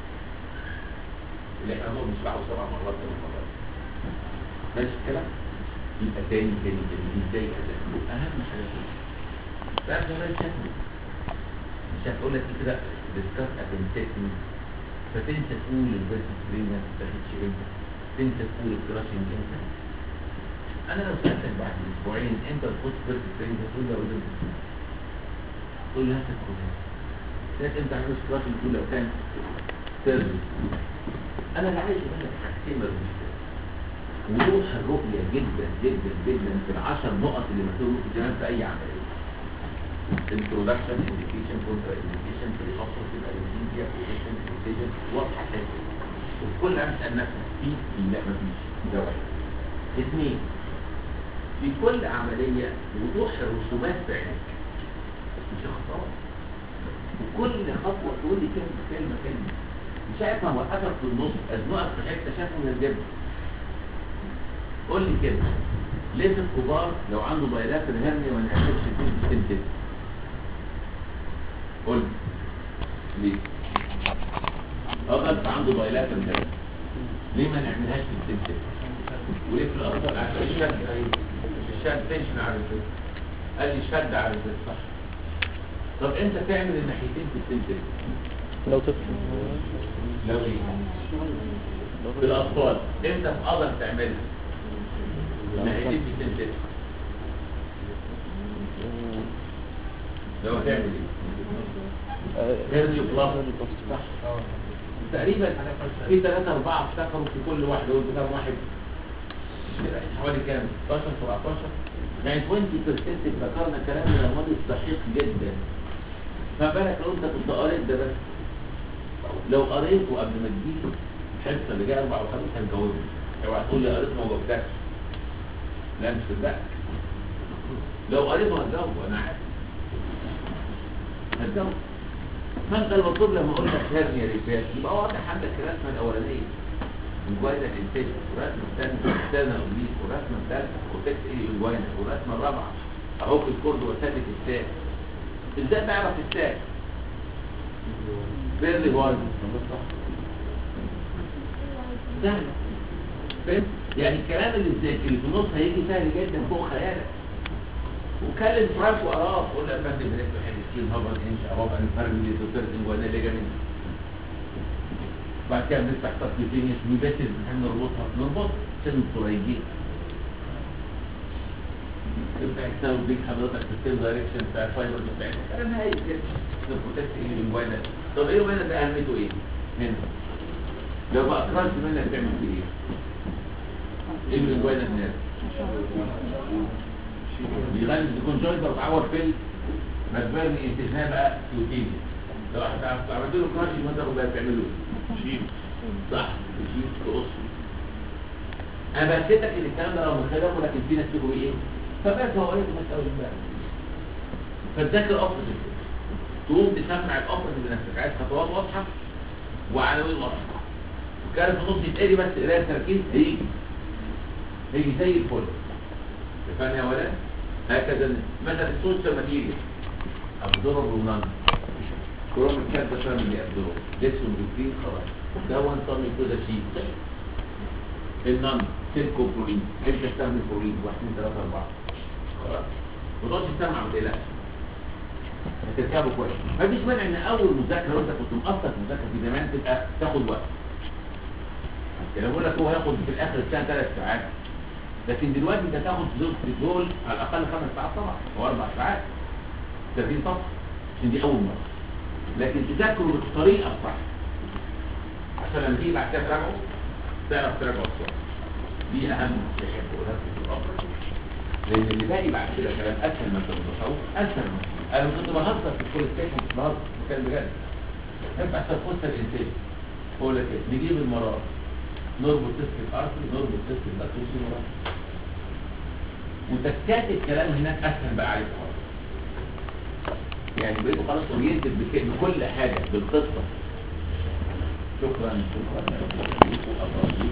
اللي احنا نقول نشرحه سبع مرات ثمان مرات ماشي الكلام يبقى تاني تاني تاني ازاي كذا اهم حاجه كده بقى كمان شكل مش هتقول لك كده ديسكاس اتنسيتني فتنسى تقول البيرسون سكرين ما تاخدش امتى تنسى تقول الكراشنج امتى انا لو سالتك بعد اسبوعين انت تخش بيرسون سكرين تقول لي يا ولد تقول لي هات الكورس لكن انت عامل كراشنج تقول لو كان سيرفيس انا اللي عايز منك حاجتين ما وضوح الرؤية جدا جدا جدا في العشر نقط اللي مكتوب في الجنان في اي عملية introduction indication contra indication في الأصل في الأنستيزيا position decision واضحة حاجة وفي كل عام تسأل نفسك في لا مفيش ده واحد اثنين في كل عملية وضوح الرسومات في عينك مش اخطاء وكل خطوة تقول لي كلمة كلمة كلمة مش عارف ما وقفك في النص ازنقك في حته شافه من الجبل قول لي كده ليه في الكبار لو عنده بيلات الهرنيا ما نعملش فيه بالسنتين قول لي ليه اضغط عنده بيلات الهرنيا ليه ما نعملهاش بالسنتين وليه في الاخطر عشان الشد الشد تنشن على الجسم قال لي شد على الجسم صح طب انت تعمل الناحيتين في السنتين لو طفل لو ايه في الاطفال انت تقدر تعملها ناحيتين في سنتين لو هتعمل ايه هيرنيو بلاس صح تقريبا في ثلاثة أربعة افتكروا في كل واحد يقول كام واحد حوالي كام 16 17 يعني 20% افتكرنا كلام من الماضي دقيق جدا ما بالك لو انت كنت قريت ده بس لو قريته قبل ما تجيب الحصه اللي جايه اربع وخميس هتجاوبني اوعى تقول لي قريت ما جاوبتكش لا مش صدقك لو قريته هتجاوب انا عارف هتجاوب فانت المطلوب لما اقول لك هرنيا ريبير يبقى واضح عندك الرسمه الاولانيه الجوينة الانتاج والرسمه الثانيه الثانيه اوبليس والرسمه الثالثه كورتكس ايه الجوينة والرسمه الرابعه اهو في الكورد وثابت الساق ازاي تعرف الساق فيرلي وايد سهل فاهم يعني الكلام اللي ازاي اللي في النص هيجي سهل جدا فوق خيالك وكلم فرانك وقراه قول له يا فندم بنفس واحد سكين هبر انش او ان فرق اللي تصير جوانا اللي جامد بعد كده بنفتح تصنيفين اسمه بس بنحب نربطها نربط عشان الطريقين تبقى تساوي بيك حضرتك في السيل دايركشن بتاع الفايبر بتاعتك كلام هاي كده البروتكت ايه من جوانا طب ايه جوانا ده اهميته ايه؟ هنا لو ما اخرجت منك تعمل فيه ايه؟ ايه من جوانا الناس؟ بيغلب الكونجوينت وتعور في المسبرن انتهاء بقى سيوتيني لو هتعرف عملت له كراش يبقى انت بقى بتعمله شيل صح تشيل تقص انا بثبتك ان الكلام ده لو من خلاله لكن في ناس تقول ايه فبس هو ايه مسألة بقى فتذاكر اوبوزيت تقوم تسمع الاوبوزيت بنفسك عايز خطوات واضحه وعناوين واضحه وكان في النص يتقري بس قرايه تركيز هيجي هيجي زي الفل فاهم يا ولد هكذا مثلا السوشيال ماتيريال الضرر والنان كروم الكاد ده فاهم اللي الضرر جسم بروتين خلاص ده وان طن كده شيء النان سيلكو بروتين انت تستعمل بروتين 1 2 3 4 خلاص ما تقعدش تسمع ما تقلقش هتركبه كويس مفيش مانع ان اول مذاكره وانت كنت مقصر في المذاكره في زمان تبقى تاخد وقت يعني بقول لك هو هياخد في الاخر السنه ثلاث ساعات لكن دلوقتي انت تاخد في دول في دول على الاقل خمس ساعات طبعا او اربع ساعات 30 صفحه عشان دي اول مره لكن تذاكروا بالطريقه الصح عشان لما تيجي بعد كده تراجعه تعرف تراجعه بسرعه دي اهم نصيحه بقولها في الامر لان اللي باقي بعد كده كلام اسهل ما انت متصور اسهل ما انا كنت بهزر في الكل ستيشن كنت بهزر كان بجد ينفع تفوت الانتاج بقول لك ايه نجيب المرار نربط تسك الارض نربط تسك الباتوس المرار وتكتات الكلام هناك اسهل بقى عليك خالص يعني بقيتوا خلاص اورينتد بكل حاجه بالقصه شكرا شكرا